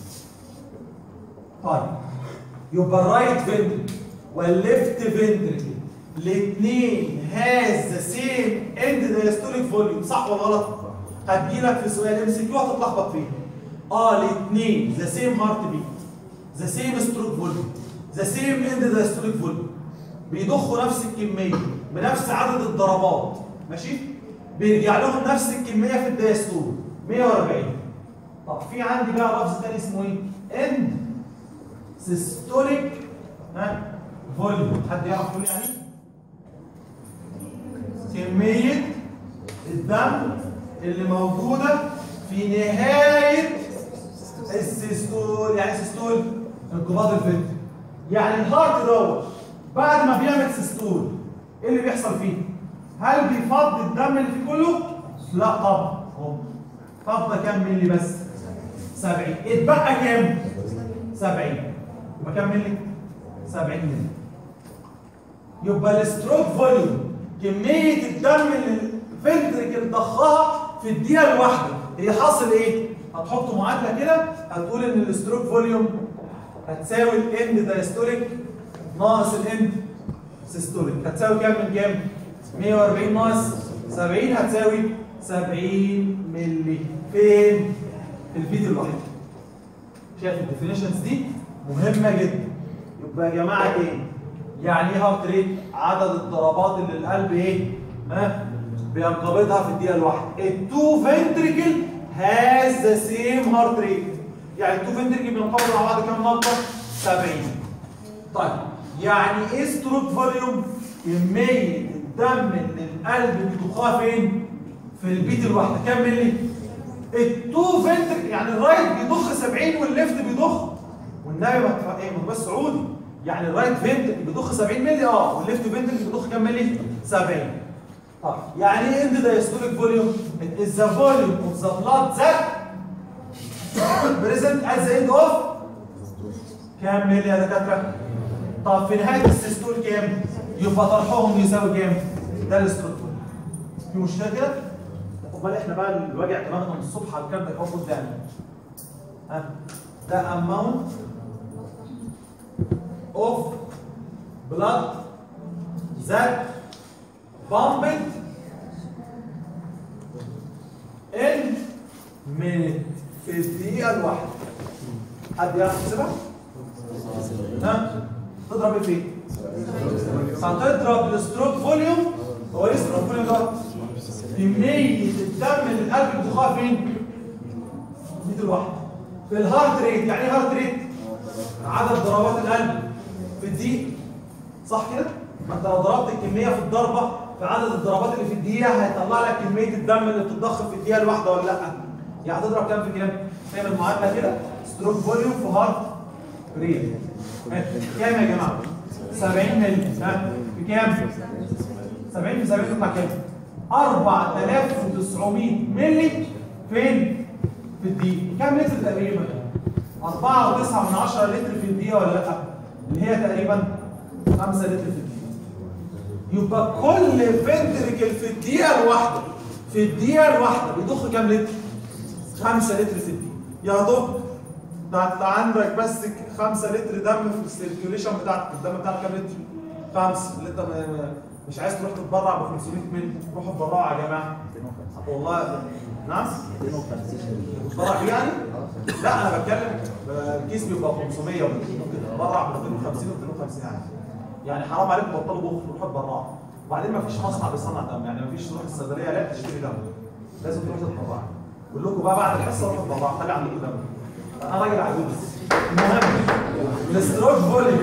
طيب يبقى الرايت فنتركل والليفت فنتركل الاثنين هاز ذا سيم اند دايستوليك فوليوم صح ولا غلط؟ هتجيلك في سؤال ام سي كيو هتتلخبط فيه اه الاثنين ذا سيم هارت بيت ذا سيم ستروك فوليوم ذا سيم اند دايستوليك فوليوم بيضخوا نفس الكميه بنفس عدد الضربات ماشي؟ بيرجع لهم نفس الكميه في الدايستول 140 طب في عندي بقى لفظ تاني اسمه ايه؟ اند سيستوليك ها فوليوم حد يعرف يقول يعني ايه؟ كمية الدم اللي موجودة في نهاية السيستول يعني سيستول انقباض الفلتر يعني الهارت دوت بعد ما بيعمل سيستول ايه اللي بيحصل فيه؟ هل بيفضي الدم اللي فيه كله؟ لا طبعا هو فضى كام ملي بس؟ 70 اتبقى كام؟ 70 يبقى كام ملي؟ 70 ملي يبقى الستروك فوليوم كمية الدم اللي الفنتركل ضخها في الدقيقة الواحدة هي حاصل ايه؟ هتحط معادلة كده هتقول ان الستروك فوليوم هتساوي الاند دايستوليك ناقص الاند سيستوليك هتساوي كام من كام؟ 140 ناقص 70 هتساوي 70 ملي فين؟ في الفيديو الواحد شايف الديفينيشنز دي مهمة جدا يبقى يا جماعة ايه؟ يعني ايه هارت ريت؟ عدد الضربات اللي القلب ايه؟ ها؟ بينقبضها في الدقيقة الواحدة. التو فنتريكل هاز ذا سيم هارت ريت. يعني التو فنتريكل بينقبضوا مع بعض كام نقطة؟ 70. طيب يعني ايه ستروك فوليوم؟ كمية الدم اللي القلب بيضخها فين؟ في البيت الواحدة، كام ملي؟ التو فنتريكل يعني الرايت بيضخ 70 والليفت بيضخ والنبي ما ايه ما بس سعودي يعني الرايت فنتركل بيضخ 70 مللي اه والليفت فنتركل بيضخ كام مللي 70 طب يعني ايه اند دايستوليك فوليوم it is the volume of the blood that present at the end of كام مللي يا دكاتره طب في نهايه السيستول كام يبقى طرحهم يساوي كام ده الستروك في مشكله كده امال احنا بقى اللي واجع دماغنا من الصبح على الكلام ده هو قدامنا ها ده اماونت of blood that pumped in minute في الدقيقة الواحدة حد يعرف يحسبها؟ ها؟ تضرب ايه فين؟ هتضرب الستروك فوليوم هو ايه ستروك فوليوم ده؟ كمية الدم اللي القلب بيضخها فين؟ 100 الواحدة في الهارت ريت يعني ايه هارت ريت؟ عدد ضربات القلب في الدقيقة صح كده؟ ما انت لو ضربت الكمية في الضربة في عدد الضربات اللي في الدقيقة هيطلع لك كمية الدم اللي بتتضخ في الدقيقة الواحدة ولا لأ؟ يعني هتضرب كام في كام؟ تعمل معادلة كده ستروك فوليوم في هارت ريت كام يا جماعة؟ 70 مللي ها؟ في كام؟ 70 في 70 تطلع كام؟ 4900 مللي فين؟ في الدقيقة كام لتر تقريبا؟ 4.9 من 10 لتر في الدقيقة ولا لأ؟ اللي هي تقريبا 5 لتر في الدقيقة. يبقى كل فنتركل في الدقيقة الواحدة في الدقيقة الواحدة بيضخ كام لتر؟ 5 لتر في الدقيقة. يا دكتور ده انت عندك بس 5 لتر دم في السيركيوليشن بتاعتك، الدم بتاعك كام لتر؟ 5 اللي انت مش عايز تروح تتبرع ب 500 مللي، روحوا اتبرعوا يا جماعة. والله نعم؟ تتبرع بيه يعني؟ لا انا بتكلم الكيس بيبقى 500 ممكن تتبرع ب 250 و 250 يعني يعني حرام عليكم بطلوا بخل روحوا اتبرعوا وبعدين ما فيش مصنع بيصنع دم يعني ما فيش تروح الصيدليه لا تشتري دم لازم تروح تتبرع بقول لكم بقى بعد الحصه روحوا اتبرعوا خلي عندكم دم انا راجل عجوز المهم الستروك فوليوم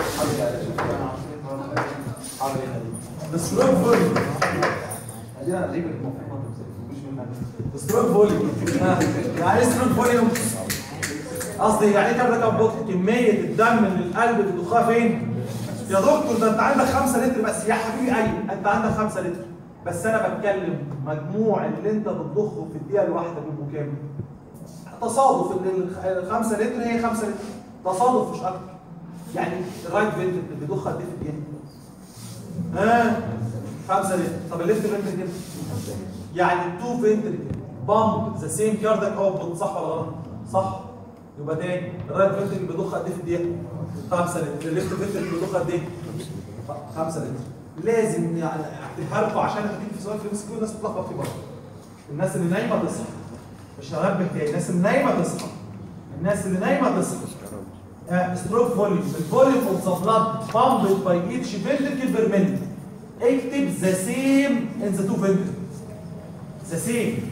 الستروك فوليوم ادينا نجيب ستروك فوليوم يعني ايه ستروك فوليوم قصدي يعني ايه كام رقم بطء كميه الدم اللي القلب بيضخها فين يا دكتور ده انت عندك 5 لتر بس يا حبيبي ايوه انت عندك 5 لتر بس انا بتكلم مجموع اللي انت بتضخه في الدقيقه الواحده بيبقوا كام تصادف ان ال 5 لتر هي 5 لتر تصادف مش اكتر يعني الرايت فنتركل بيضخ قد ايه في الدقيقه؟ ها 5 لتر طب الليفت فنتركل يعني التو فنتركل بامب ذا سيم كاردك اوتبوت صح ولا غلط؟ صح يبقى تاني الرايت فنتركل بيضخ قد ايه في الدقيقه؟ 5 لتر الليفت فنتركل بيضخ قد ايه؟ 5 لتر لازم يعني اكتبها لكم عشان هتيجي في سؤال في الام كيو الناس بتلخبط فيه برضه الناس اللي نايمه تصحى مش هنبه تاني الناس اللي نايمه تصحى الناس اللي نايمه تصحى ستروك فوليوم الفوليوم اوف ذا بلاد بامبد باي ايتش فنتركل بير مينيت اكتب ذا سيم ان ذا تو فنتركل ذا سيم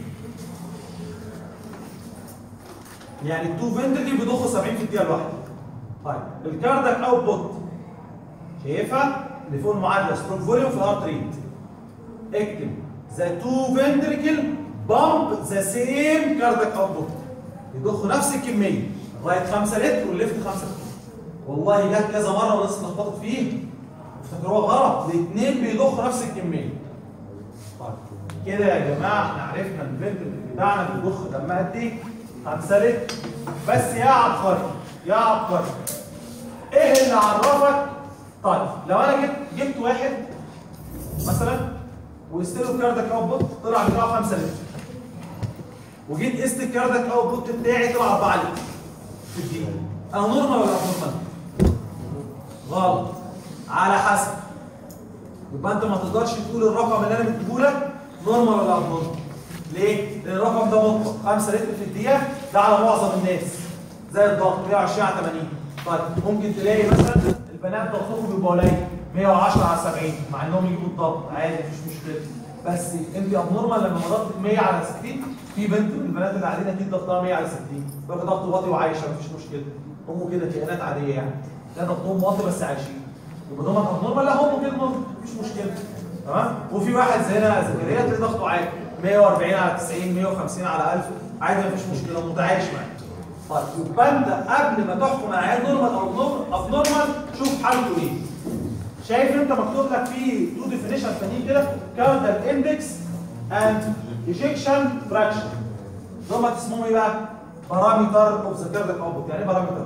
يعني التو فنتركل بيضخوا 70 في الدقيقه الواحده طيب الكاردك اوتبوت شايفها اللي فوق المعادله ستروك فوليوم في الهارت ريت اكتب ذا تو فنتركل بامب ذا سيم كاردك اوتبوت يضخوا نفس الكميه لغايه 5 لتر والليفت 5 لتر والله جت كذا مره والناس اتلخبطت فيه افتكروها غلط الاثنين بيضخوا نفس الكميه طيب كده يا جماعه احنا عرفنا الفنتركل بتاعنا بيضخ دم قد ايه 5 لتر بس يا عبقري يا عبقري ايه اللي عرفك طيب لو انا جبت جبت واحد مثلا وقست له الكاردك اوتبوت طلع بتاعه 5 لتر وجيت قست الكاردك اوتبوت بتاعي طلع 4 لتر في الدقيقه انا نورمال ولا ابنورمال؟ غلط على حسب يبقى انت ما تقدرش تقول الرقم اللي انا مديه لك نورمال ولا ابنورمال ليه؟ لان الرقم ده مطلق 5 لتر في الدقيقه ده على معظم الناس زي الضغط 120 على 80 طيب ممكن تلاقي مثلا البنات ضغطهم بيبقى قليل 110 على 70 مع انهم يجيبوا الضغط عادي مفيش مشكله بس انت ابنورمال لما ضغطت 100 على 60 في بنت من البنات اللي قاعدين اكيد ضغطها 100 على 60 بقى ضغط واطي وعايشه مفيش مشكله هم كده كائنات عاديه يعني لا ضغطهم واطي بس عايشين يبقى دول ابنورمال لا هم كده نورمال مفيش مشكله تمام وفي واحد زينا زكريا تلاقي ضغطه عالي 140 على 90 150 على 1000 عادي مفيش مشكله متعايش معاه طيب يبقى انت قبل ما تحكم على عيان نورمال او اب نورمال شوف حالته ايه شايف انت مكتوب لك فيه تو ديفينيشن ثانيين كده كاردال اندكس اند ايجكشن فراكشن دول اسمهم ايه بقى؟ بارامتر اوف ذا كاردال اوتبوت يعني ايه بارامتر؟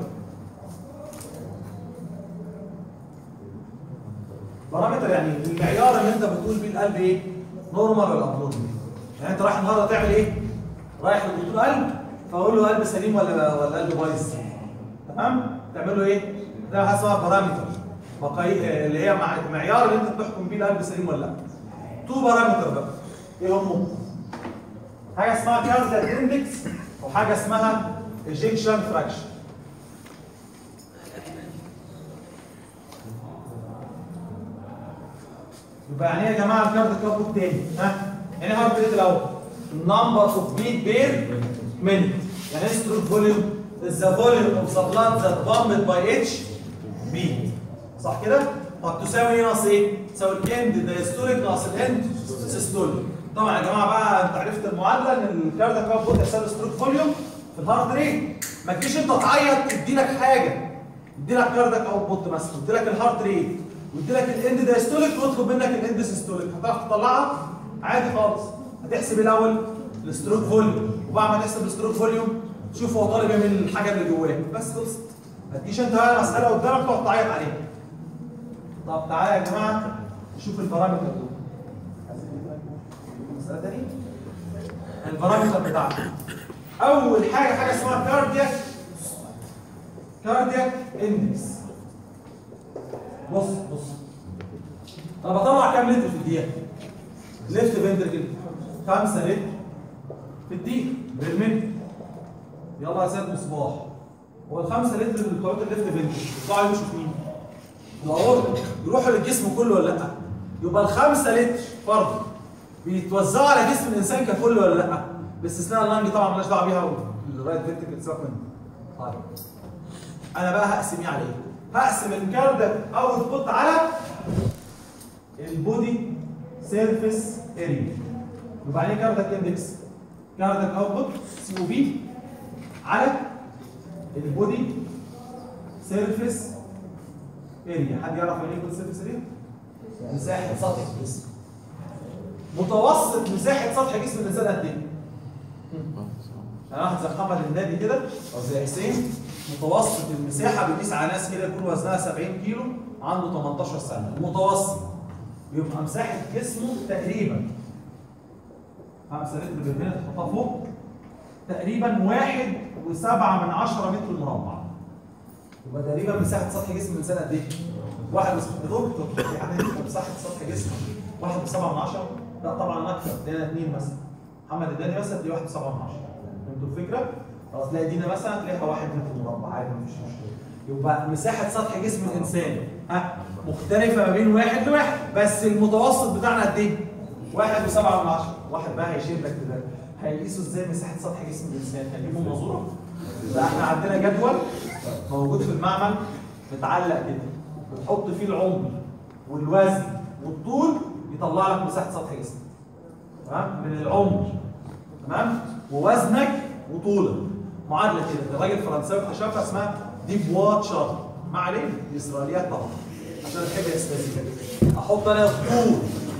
بارامتر يعني المعيار اللي انت بتقول بيه القلب ايه؟ نورمال ولا اب نورمال؟ يعني انت رايح النهارده تعمل ايه؟ رايح لدكتور قلب فاقول له قلب سليم ولا ولا قلب بايظ تمام تعمل له ايه ده حاجه اسمها بارامتر مقاي... اللي هي مع... معيار اللي انت بتحكم بيه القلب سليم ولا لا تو بارامتر بقى ايه هم حاجه اسمها كارديال اندكس وحاجه اسمها ايجكشن فراكشن يبقى يعني ايه يا جماعه الكارد كابوت تاني ها يعني ايه هارت ريت الاول نمبر اوف بيت بير minute يعني ايه ستروك فوليوم ذا فوليوم اوف ذا بلاد ذات بامبد باي اتش بيت صح كده طب تساوي ايه ناقص ايه تساوي الاند دايستوليك ناقص الاند سيستوليك طبعا يا جماعه بقى انت عرفت المعادله ان الكاردياك اوتبوت يساوي ستروك فوليوم في الهارت ريت ما تجيش انت تعيط تدي لك حاجه يدي لك كاردياك اوتبوت مثلا يدي لك الهارت ريت ويدي لك الاند دايستوليك ويطلب منك الاند سيستوليك هتعرف تطلعها عادي خالص هتحسب الاول الستروك فوليوم وبعد ما تحسب الستروك فوليوم شوف هو طالب ايه من الحاجه اللي جواه بس خلصت ما تجيش انت بقى مساله قدامك تقعد تعيط عليها طب تعالى يا جماعه نشوف البارامتر دول مساله تاني البارامتر بتاعته اول حاجه حاجه اسمها كاردياك كاردياك اندكس بص بص انا بطلع كام لتر في الدقيقه ليفت فنتركل 5 لتر في الدقيقه بالمتر يلا يا سيد مصباح هو الخمسة لتر اللي بتوع الليفت فنتركل بيطلعوا يمشوا في مين؟ الاورطه يروحوا للجسم كله ولا لا؟ يبقى الخمسة لتر فرض بيتوزعوا على جسم الانسان ككل ولا لا؟ باستثناء اللنج طبعا مالناش دعوه بيها الرايت فنتركل سيبك منه. طيب انا بقى هقسم ايه على ايه؟ هقسم الكاردك اوتبوت على البودي سيرفيس اريا يبقى عليه كاردك اندكس كاردك اوتبوت سي او بي على البودي سيرفيس اريا حد يعرف يعني ايه بودي سيرفيس اريا؟ مساحه سطح الجسم متوسط مساحه سطح جسم الانسان قد ايه؟ انا واحد زي محمد النادي كده او زي حسين متوسط المساحه بنقيس على ناس كده يكون وزنها 70 كيلو عنده 18 سنه المتوسط يبقى مساحه جسمه تقريبا 5 لتر بالمية تحطها فوق تقريبا واحد وسبعة من عشرة متر مربع يبقى تقريبا مساحة سطح جسم الإنسان قد إيه؟ واحد وس... يا دكتور يعني أنت مساحة سطح جسم واحد وسبعة من عشرة؟ لا طبعا أكثر ادينا اثنين مثلا محمد اداني مثلا دي واحد وسبعة من عشرة فهمتوا الفكرة؟ خلاص تلاقي دينا مثلا تلاقيها واحد متر مربع عادي مفيش مشكلة يبقى مساحة سطح جسم الإنسان ها مختلفة ما بين واحد لواحد بس المتوسط بتاعنا قد إيه؟ واحد وسبعة من عشرة واحد بقى هيشيل لك دلوقتي هيقيسوا ازاي مساحة سطح جسم الإنسان هيجيبوا منظورة يبقى احنا عندنا جدول موجود في المعمل متعلق كده بتحط فيه العمر والوزن والطول يطلع لك مساحة سطح جسمك تمام من العمر تمام ووزنك وطولك معادلة كده الراجل الفرنساوي اكتشفها اسمها ديبوا تشارت ما علينا الاسرائيليات طبعا عشان بحب الاستاذ احط انا الطول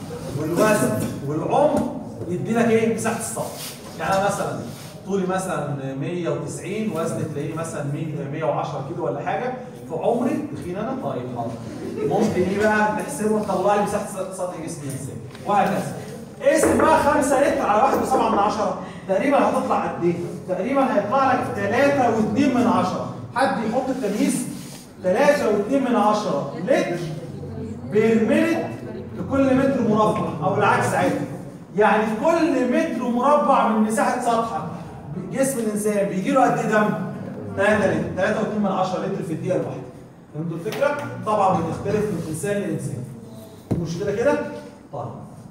والوزن والعمر يدي لك ايه مساحه السطح يعني أنا مثلا طولي مثلا 190 وزني تلاقيه مثلا 100 110 كيلو ولا حاجه في عمري تخين انا طيب حاضر ممكن ايه بقى تحسبه تطلع لي مساحه سطح جسمي ازاي وهكذا اقسم بقى 5 لتر على 1.7 من عشرة تقريبا هتطلع قد ايه؟ تقريبا هيطلع لك 3 و2 من عشرة حد يحط التمييز 3 و2 من عشرة لتر بير مينت لكل متر مربع او العكس عادي يعني في كل متر مربع من مساحه سطح جسم الانسان بيجي له قد ايه دم 3 لتر 3.2 من 10 لتر في الدقيقه الواحده فهمتوا الفكره طبعا بتختلف من انسان لانسان المشكله كده طيب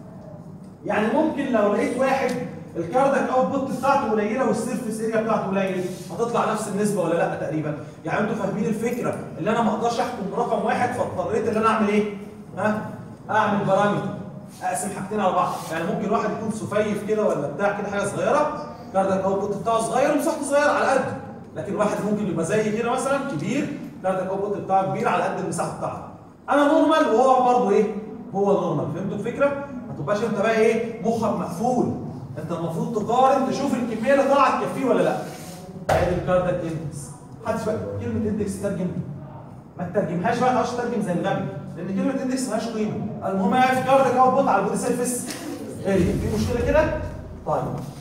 يعني ممكن لو لقيت واحد الكاردك اوتبوت بتاعته قليله والسيرفيس اريا بتاعته قليل هتطلع نفس النسبه ولا لا تقريبا يعني انتوا فاهمين الفكره اللي انا ما اقدرش احكم برقم واحد فاضطريت ان انا اعمل ايه ها اعمل بارامتر اقسم حاجتين على بعض يعني ممكن واحد يكون سفيف كده ولا بتاع كده حاجه صغيره كاردك اوتبوت بتاعه صغير ومساحته صغيره على قده لكن واحد ممكن يبقى زي كده مثلا كبير كاردك اوتبوت بتاعه كبير على قد المساحه بتاعته انا نورمال وهو برضه ايه هو نورمال فهمتوا الفكره ما تبقاش انت بقى ايه مخك مقفول انت المفروض تقارن تشوف الكميه اللي طالعه تكفيه ولا لا ادي الكاردك اندكس محدش بقى كلمه اندكس ترجم ما تترجمهاش بقى ما تعرفش تترجم زي الغبي لان كلمه اندكس مالهاش قيمه المهم هي في كاردك اوتبوت على البودي سيرفيس اريا في مشكله كده طيب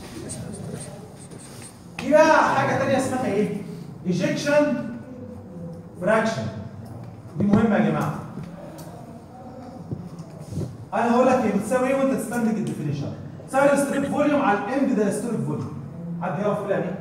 في بقى حاجه ثانيه اسمها ايه ايجكشن فراكشن دي مهمه يا جماعه انا هقول لك هي بتساوي ايه وانت تستنتج الديفينيشن تساوي الستريب فوليوم على الاند ده ستريب فوليوم حد يعرف يقول يعني ايه؟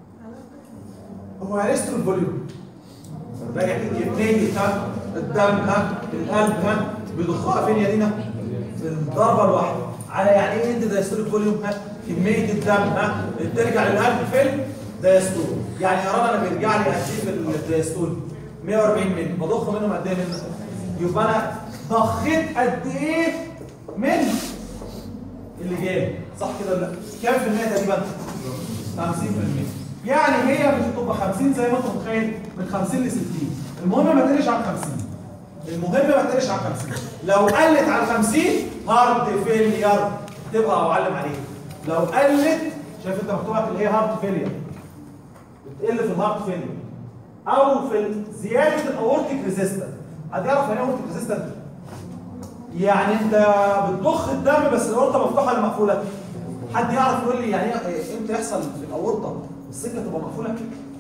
هو يعني ستريب فوليوم راجع كميه ها الدم ها القلب ها بيضخها فين يا دينا؟ في الضربه الواحده على يعني ايه اند دايستوليك فوليوم ها كميه الدم ها اللي بترجع للقلب في الدايستول يعني يا رنا انا بيرجع لي قد ايه في الدايستول 140 مللي بضخ منهم قد ايه منه يبقى انا ضخيت قد ايه من اللي جاي صح كده ولا لا كام في المية تقريبا 50% يعني هي مش هتبقى 50 زي ما انت متخيل من 50 ل 60 المهم ما تقلش عن 50 المهم ما تقلش عن 50 لو قلت عن 50 هارد فيلير تبقى او علم عليه لو قلت شايف انت مكتوب اللي هي هارد فيلير بتقل في الهارد فيلير او في زياده الاورتيك ريزيستنس حد يعرف يعني ايه اورتيك ريزيستنس يعني انت بتضخ الدم بس الاورطه مفتوحه ولا مقفوله حد يعرف يقول لي يعني ايه امتى يحصل في الاورطه السكه تبقى مقفوله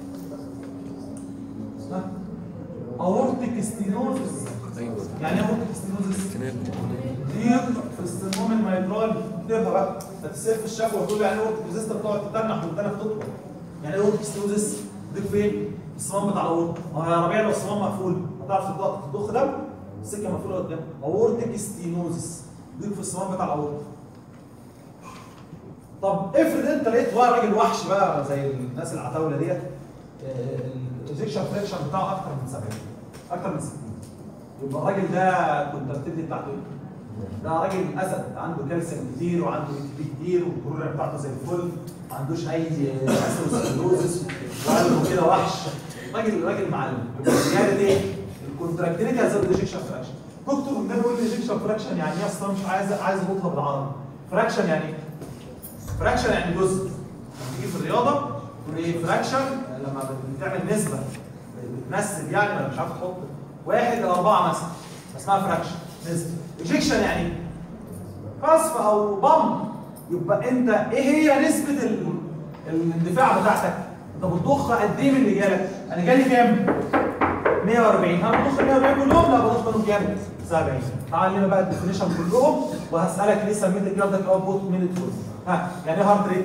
اورتيك ستينوزس يعني ايه اورتيك ستينوزس ضيق في السموم الميترال تبقى بقى هتسير في الشفوه وتقول لي يعني اورتيك ريزيستر بتقعد تتنح والدنيا تطول يعني ايه اورتيك ستينوزس ضيق فين الصمام بتاع الاورطه اه يا ربيع لو الصمام مقفول هتعرف تضخ دم السكه مقفوله قدام اورتيك ستينوزس ضيق في الصمام بتاع الاورطه طب افرض انت لقيت بقى راجل وحش بقى زي الناس العتاوله ديت الايجكشن فريكشن بتاعه اكتر من 70 اكتر من 60 يبقى الراجل ده الكونتراكتيفيتي بتاعته ايه؟ ده راجل اسد عنده كالسيوم كتير وعنده اي تي كتير والكورونا بتاعته زي الفل ما عندوش اي اسيروسكلوزس وقلبه كده وحش راجل راجل معلم يبقى زياده ايه؟ الكونتراكتيفيتي هتزود الايجكشن فريكشن دكتور ده بيقول لي ايجكشن فريكشن يعني ايه اصلا مش عايز عايز اضبطها بالعربي فراكشن يعني ايه؟ فراكشن يعني جزء لما تيجي في الرياضه تقول ايه فراكشن لما بتعمل نسبه بتنسب يعني ولا مش عارف تحط واحد الى اربعه مثلا اسمها فراكشن نسبه ايجكشن يعني ايه؟ قصف او بم يبقى انت ايه هي نسبه ال... الاندفاع بتاعتك؟ انت بتضخ قد ايه من اللي جالك؟ انا جالي كام؟ 140 انا بضخ 140 كلهم لا بضخ منهم كام؟ 70 تعال لنا بقى الديفينيشن كلهم وهسالك ليه سميت الكاردياك اوتبوت مينيت فول ها يعني ايه هارت ريت؟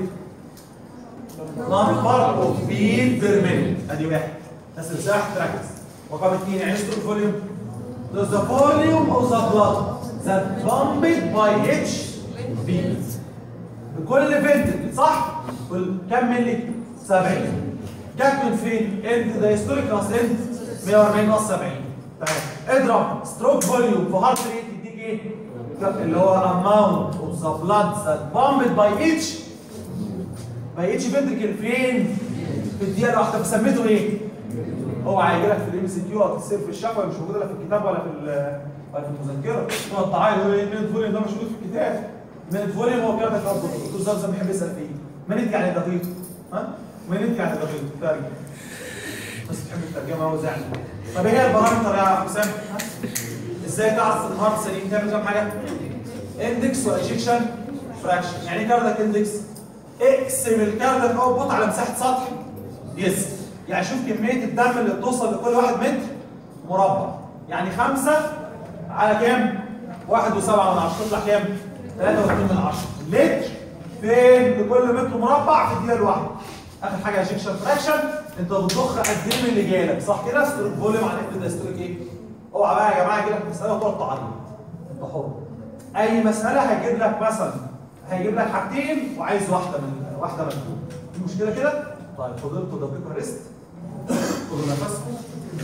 نمبر اوف بيت بير مينيت ادي واحد بس مساحه تركز رقم اثنين يعني ايه الفوليوم؟ The volume of the blood that pumped by each beat بكل فنتكل صح؟ كل كم ملي؟ 70 جت من فين؟ انت دايستوليك ناقص انت 140 ناقص 70 تمام اضرب ستروك فوليوم في هارت ريت يديك ايه؟ اللي هو amount of the blood that pumped by each by each ventricle فين؟ في الدقيقة الواحدة فسميته ايه؟ هو هيجي لك في الام سي كيو او تصير في الشفوي مش موجوده لا في الكتاب ولا في ال- ولا في المذكره تقعد تعالى يقول ايه مينت فوليوم ده مش موجود في الكتاب مينت فوليوم هو كده كده الدكتور زمزم بيحب يسال فيه مينت يعني دقيق ها مينت يعني دقيق ترجم بس بتحب الترجمه هو زعل طب ايه هي البارامتر يا حسام ها؟ ازاي تعرف ان الهارت سليم تعمل كام حاجه اندكس وايجكشن فراكشن يعني ايه كاردك اندكس اقسم الكاردك اوتبوت على مساحه سطح يس يعني شوف كميه الدم اللي بتوصل لكل واحد متر مربع يعني خمسة على كام؟ واحد وسبعة من عشرة تطلع كام؟ ثلاثة واثنين من عشرة لتر فين لكل متر مربع في الدقيقة الواحدة آخر حاجة اجكشن فراكشن أنت بتضخ قد إيه من اللي جالك صح كده؟ ستروك فوليوم على اف دايستوليك إيه؟ اوعى بقى يا جماعة يجي لك مسألة وتقعد تعلم أنت حر أي مسألة هيجيب لك مثلا هيجيب لك حاجتين وعايز واحدة من واحدة منهم في مشكلة كده؟ طيب فضلتوا دقيقة ريست خدوا نفسكم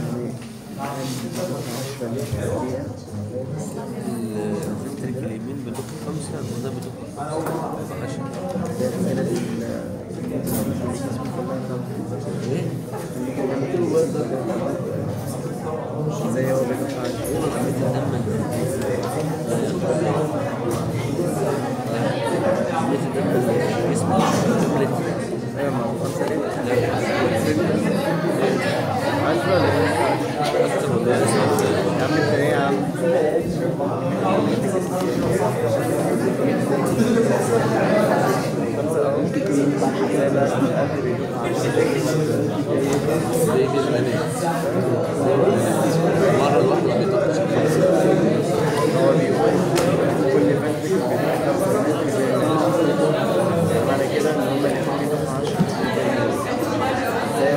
الفلتر اليمين بدق خمسة وده بدق انا اول مره زي هو بيقطع ايوه ما هو خمسة ليه؟ عشرة ولا ايه؟ يا عم انت ايه يا عم؟ خمسة اهو زي بقى القلب مرة الواحدة بدق هو بيقول كل فنتك بيدفع خمسة متر زي ما معنى كده ان هم الاثنين بيدفعوا 10 زي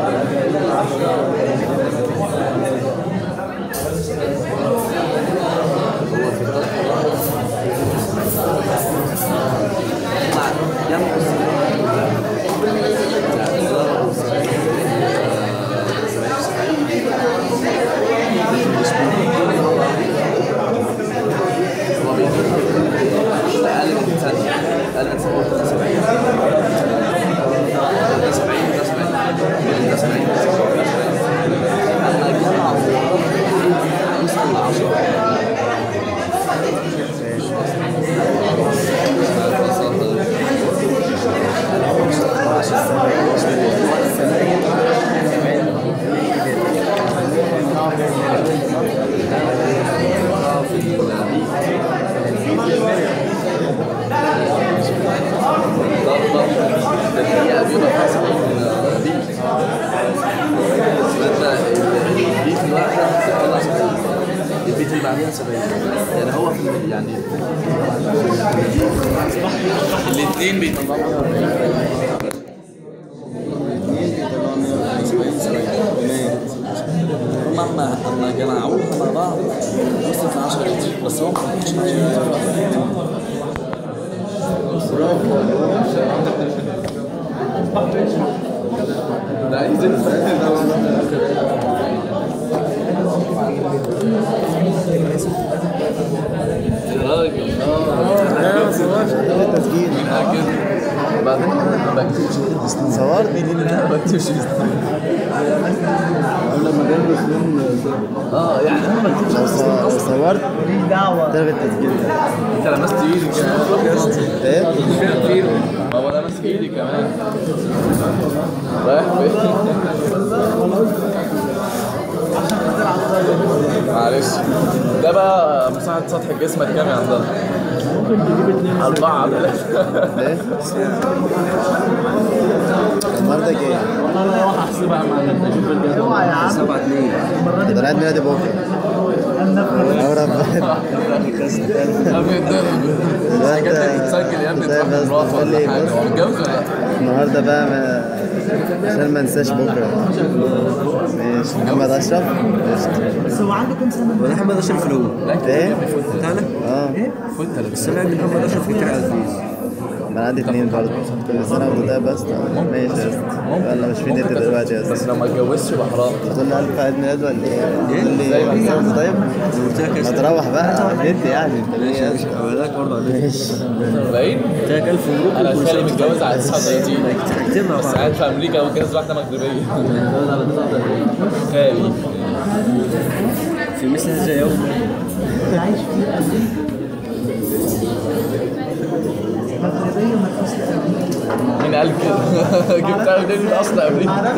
أقل من ثانية أقل من ثانية ده 70 ده 70 ده 70 ده 70 أنا جمع وصل ل 10 الدقيقة بيبقى حسب البيت فانت البيت الواحدة بتطلع 70 البيت اللي بعديها 70 يعني هو في ال- يعني الاثنين بيطلعوا هم اما اما جمعوها مع بعض وصلت ل 10 لتر بس هو ما كانش 10 لتر ده عايز الراجل لا ما صورش ده تسجيل بعدين انا ما بكتبش غير بسنين صورني ليه انا ما بكتبش بسنين لما جابوا سنين اه يعني انا ما بكتبش لو بسنين ص- اصلا صورت دعوة تلغي التسجيل ده انت لمست ايدي كده ايه؟ ما هو انا ماسك ايدي كمان رايح فين؟ معلش ده بقى مساحة سطح جسمك كام يا عندنا؟ أربعة ثلاثة ليه؟ النهارده كام؟ انا راح احسبها مع النتيجه اوعى يا عم سبعة اتنين ده انا عيد ميلادي بكره يا رب أبي الدرب ده جاتك انت تسجل يا ابني ده تروح بس مراته تقول لي ولا حاجة بص. هو متجوز ولا لا؟ النهارده بقى ما عشان ما انساش بكره ماشي محمد اشرف قشطة. بس هو عنده كام سنه؟ ولا محمد اشرف الاول ايه؟ تعالى اه فوت بس انا عندي محمد اشرف كتير على الفيس ما انا عندي اتنين برضه كل سنه وانت طيب يا اسطى ماشي يا اسطى يلا مش في نت دلوقتي يا بس اسطى لو ما اتجوزش يبقى حرام تقول لي الف عيد ميلاد ولا ايه؟ تقول لي زي ما كل سنه وانت طيب قلت لك ما يا تروح بقى نت يعني انت ليه يا اسطى اقول لك برضه على الفيس ماشي باين قلت لك 1000 مبروك انا وكل خالي سنة وأنت متجوز على 39 اكتبها بس بعض قاعد في امريكا وجاز واحده مغربيه خالي في مثل هذا اليوم عايش في امريكا مغربيه مركز مين قال كده؟ جبتها منين من اصل امريكا؟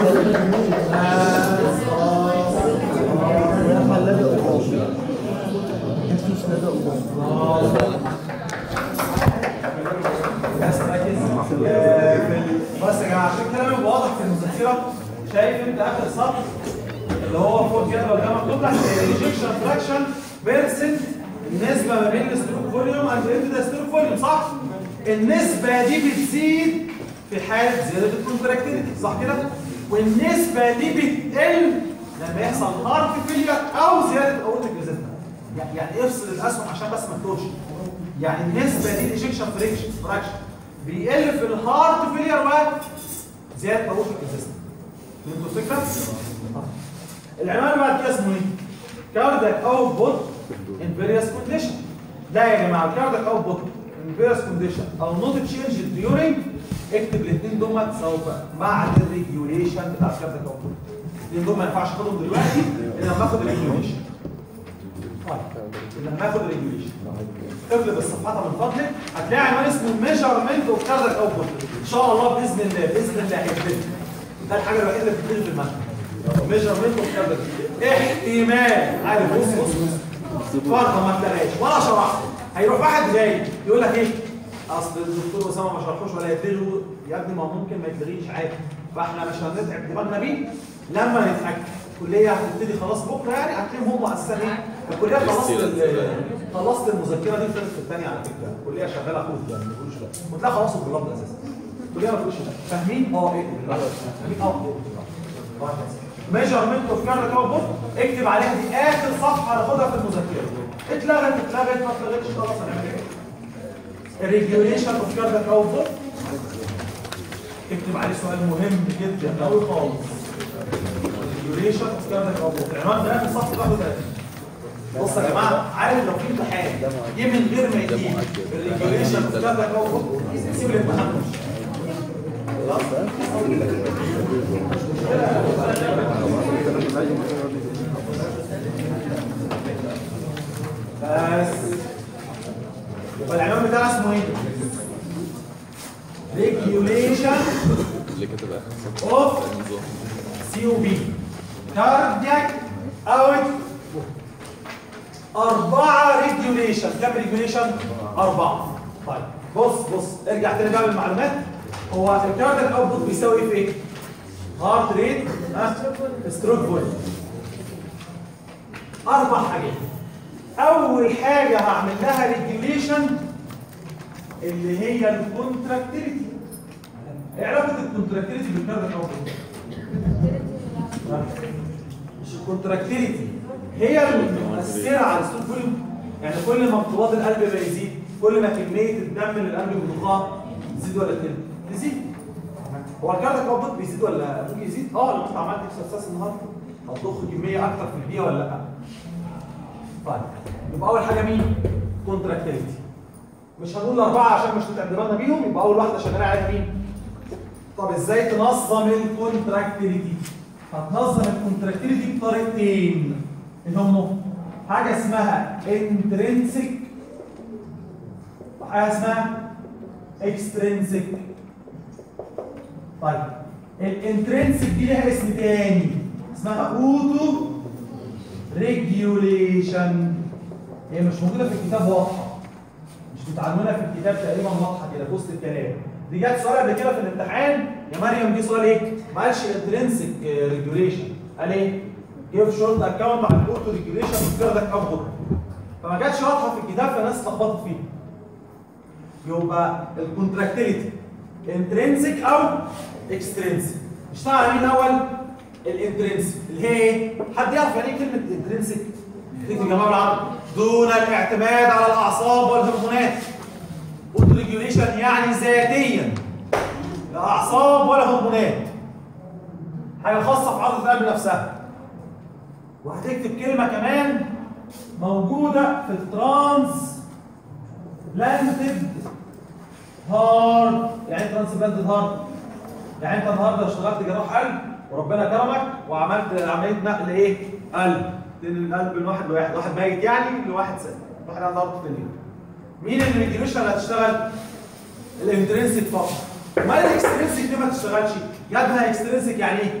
بس ركز آه، في ال- بس يا جماعه عشان كلامي يبقى واضح في المذكره شايف انت اخر سطر اللي هو فوق الجدول ده مكتوب لك ريجكشن فراكشن بيرسنت النسبه ما بين الستروك فوليوم اند انت ستروك فوليوم صح؟ النسبه دي بتزيد في حاله زياده الكونتراكتيليتي صح كده؟ والنسبه دي بتقل لما يحصل هارت فيلير او زياده الاورتيك ريزيستنس يعني افصل الاسهم عشان بس ما تتوهش يعني النسبه دي الايجكشن فريكشن فراكشن بيقل في الهارت فيلير وزياده الاورتيك ريزيستنس فهمتوا الفكره؟ العنوان اللي بعد كده اسمه ايه؟ كاردياك اوتبوت ان فيريوس كونديشن ده يا جماعه الكاردياك اوتبوت ان فيريوس كونديشن او نوت تشينج ديورنج اكتب الاثنين دول سوف بعد الريجوليشن بتاع الكاردياك اوتبوت الاثنين دول ما ينفعش اخدهم دلوقتي الا لما اخد الريجوليشن طيب لما اخد الريجوليشن اقلب الصفحات من فضلك هتلاقي عنوان اسمه ميجرمنت اوف كاردياك اوتبوت ان شاء الله باذن الله باذن الله هيبتدي ده الحاجه الوحيده اللي بتبتدي في المنهج ميجرمنت اوف كاردياك احتمال عارف بص بص بص فرضا ما تلاقيش ولا شرحت هيروح واحد جاي يقول لك ايه اصل الدكتور اسامه ما شرحوش ولا يتلغوا يا ابني ما ممكن ما يتلغيش عادي فاحنا مش هنتعب دماغنا بيه لما نتاكد الكليه هتبتدي خلاص بكره يعني هتلاقيهم هم اساسا ايه الكليه خلصت ال- خلصت المذكره دي ابتدت في الثانيه على فكره الكليه شغاله خالص يعني ما بيقولوش لا وتلاقي خلاص البلاد اساسا الكليه ما بتقولش لا فاهمين اه ايه فاهمين اه ايه ميجرمنت اوف كارد اوتبوت اكتب عليها دي اخر صفحه هناخدها في المذكره اتلغت اتلغت ما اتلغتش خلاص هنعمل ايه الريجوليشن اوف كارد اوتبوت اكتب عليه سؤال مهم جدا قوي خالص الريجوليشن اوف كارد اوتبوت العنوان ده اخر صفحه تاخد بص يا جماعه عارف لو في امتحان جه من غير ما يجيب الريجوليشن اوف كارد اوتبوت سيب الامتحان خلاص بس يبقى العنوان بتاعنا اسمه ايه؟ ريجيوليشن اللي كاتب اخر سطر اوف النظام سي او بي كاردياك اوت أربعة ريجيوليشن كم ريجيوليشن؟ أربعة طيب بص بص ارجع تاني بقى بالمعلومات هو الكاردياك اوتبوت بيساوي ايه في ايه؟ هارت ريت ها ستروك فوليوم أربع حاجات أول حاجة هعمل لها ريجيوليشن اللي هي الكونتراكتيليتي ايه علاقة الكونتراكتيليتي بالكاردياك اوتبوت؟ مش الكونتراكتيليتي هي المؤثره على الستروك فوليوم يعني كل ما انقباض القلب ما يزيد كل ما كميه الدم اللي القلب بيضخها تزيد ولا تقل؟ تزيد هو الكاردياك اوتبوت بيزيد ولا ممكن يزيد؟ اه لو انت عملت اكسرسايز النهارده هتضخ كميه اكتر في الدقيقه ولا لا؟ طيب يبقى اول حاجه مين؟ كونتراكتيليتي مش هنقول اربعه عشان مش نتعب دماغنا بيهم يبقى اول واحده شغاله عليها مين؟ طب ازاي تنظم الكونتراكتيليتي؟ هتنظم الكونتراكتيليتي بطريقتين اللي هم حاجه اسمها انترنسيك وحاجه اسمها اكسترنسيك طيب الانترنسك دي لها اسم تاني اسمها اوتو ريجيوليشن هي مش موجوده في الكتاب واضحه مش متعلمونها في الكتاب تقريبا واضحه كده في وسط الكلام دي جت سؤال قبل كده في الامتحان يا مريم جه سؤال ايه؟ ما قالش انترنسك ريجوليشن قال ايه؟ جيف شورت اكونت مع الاوتو ريجوليشن وكده اب فما جاتش واضحه في الكتاب فالناس اتلخبطت فيها يبقى الكونتراكتيليتي انترنسك او اكسترنسك اشتغل على مين الاول؟ الانترنسك اللي هي ايه؟ حد يعرف يعني ايه كلمه انترنسك؟ اكتبوا يا جماعه بالعربي دون الاعتماد على الاعصاب والهرمونات اوتو ريجوليشن يعني ذاتيا لا اعصاب ولا هرمونات حاجه خاصه في عضله القلب نفسها وهتكتب كلمه كمان موجوده في الترانس بلانتد هارت يعني ايه ترانس بلانتد هارت يعني انت النهارده اشتغلت جراح قلب وربنا كرمك وعملت عمليه نقل ايه قلب تنقل القلب من واحد لواحد واحد ميت يعني لواحد سليم واحد عنده ضغط في اليوم مين الريجوليشن اللي هتشتغل الانترنسك فقط ما الاكسترنسك دي ما تشتغلش يدها اكسترنسك يعني ايه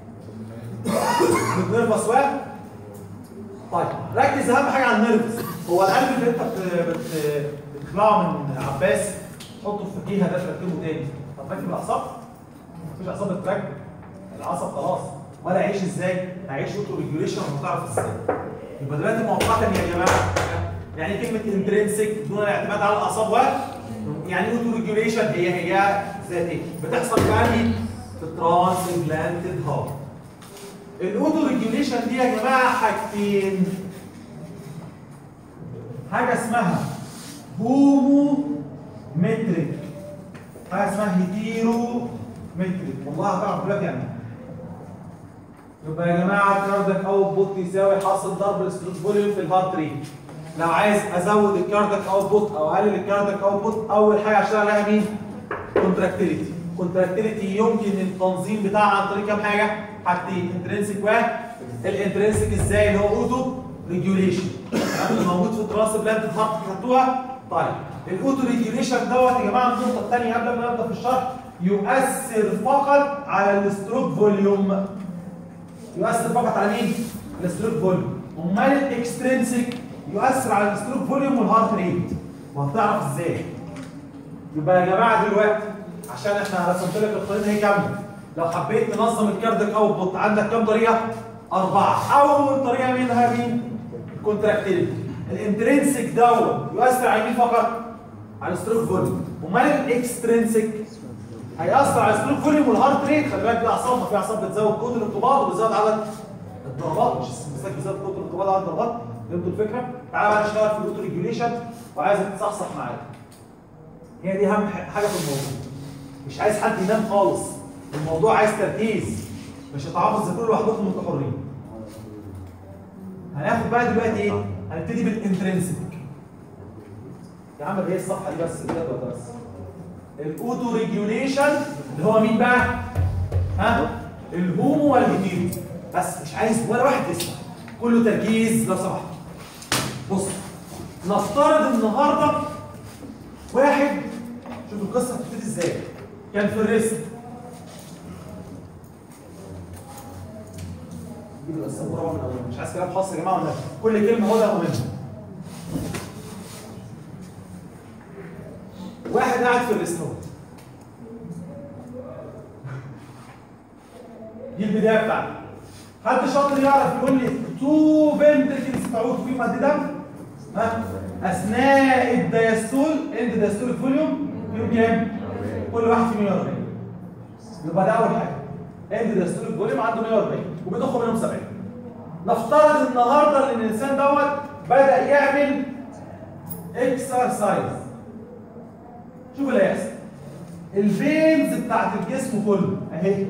بتنرفز واحد طيب ركز اهم حاجه على النيرفز هو القلب اللي انت بت- بت- بتخلعه من عباس تحطه في فكيهه ده تركبه تاني طب فاكر الاعصاب؟ مفيش اعصاب بتركب العصب خلاص ولا هيعيش ازاي؟ هيعيش اوتو ريجوليشن وهتعرف ازاي يبقى دلوقتي مؤقتا يا جماعه يعني كلمه انترنسك دون الاعتماد على الاعصاب و يعني اوتو ريجوليشن هي هي ذاتيه بتحصل في انهي؟ في الترانس بلانتد هارت الاوتو ريجوليشن دي يا جماعه حاجتين حاجه اسمها هومو متريك حاجه اسمها هيتيرو متريك والله هتعرف دلوقتي يعني إيه. يبقى يا جماعه الكاردياك اوتبوت يساوي حاصل ضرب الستروك فوليوم في الهارت ريت لو عايز ازود الكاردياك اوتبوت او اقلل الكاردياك اوتبوت اول حاجه اشتغل عليها مين؟ كونتراكتيليتي كونتراكتيليتي يمكن التنظيم بتاعها عن طريق كام حاجه؟ حاجتين انترنسك واحد الانترنسك ازاي اللي هو اوتو ريجوليشن موجود في التراس بلانت هارت خدتوها طيب الاوتو ريجوليشن دوت يا جماعه النقطه الثانيه قبل ما نبدا في الشرح يؤثر فقط على الستروك فوليوم يؤثر فقط على مين؟ الستروك فوليوم امال الاكسترنسك يؤثر على الستروك فوليوم والهارت ريت وهتعرف ازاي يبقى يا جماعه دلوقتي عشان احنا رسمت لك القرينه هي كامله لو حبيت تنظم الكارديك اوتبوت عندك كام طريقه؟ اربعه اول طريقه منها مين؟ الكونتراكتيليتي الانترنسك دوت يؤثر على مين فقط؟ على الستروك فوليوم امال الاكسترنسك هيأثر على الستروك فوليوم والهارت ريت خلي بالك دي اعصاب ما في اعصاب بتزود قوه الانقباض وبتزود عدد الضربات مش السمساك بيزود قوه الانقباض عدد الضربات فهمتوا الفكره؟ تعالى بقى نشتغل في الاوتو ريجوليشن وعايزك تصحصح معايا هي دي اهم ح- حاجه في الموضوع مش عايز حد ينام خالص الموضوع عايز تركيز مش هتعرفوا تذاكروا لوحدكم وانتوا حرين هناخد بقى دلوقتي ايه؟ هنبتدي بالانترنسك يا عم هي الصفحه دي بس كده ولا بس الاوتو ريجوليشن اللي هو مين بقى؟ ها؟ الهومو والهيتيرو بس مش عايز ولا واحد يسمع كله تركيز لو سمحت بص نفترض النهارده واحد شوف القصه بتبتدي ازاي كان في الريسك جيب السبوره من اول مش عايز كلام خاص يا جماعه ولا كل كلمه هدى ومنها واحد قاعد في الريستورانت دي البدايه بتاعتي حد شاطر يعرف يقول لي تو فنتركلز تعود فيهم قد دم ها اثناء الدياستول اند دياستوليك فوليوم فيهم كام؟ كل واحد فيه 140 يبقى ده اول حاجه اند دياستوليك فوليوم عنده 140 وبيضخ منهم 70 نفترض النهارده ان الانسان دوت بدا يعمل اكسرسايز شوف اللي هيحصل الفينز بتاعت الجسم كله اهي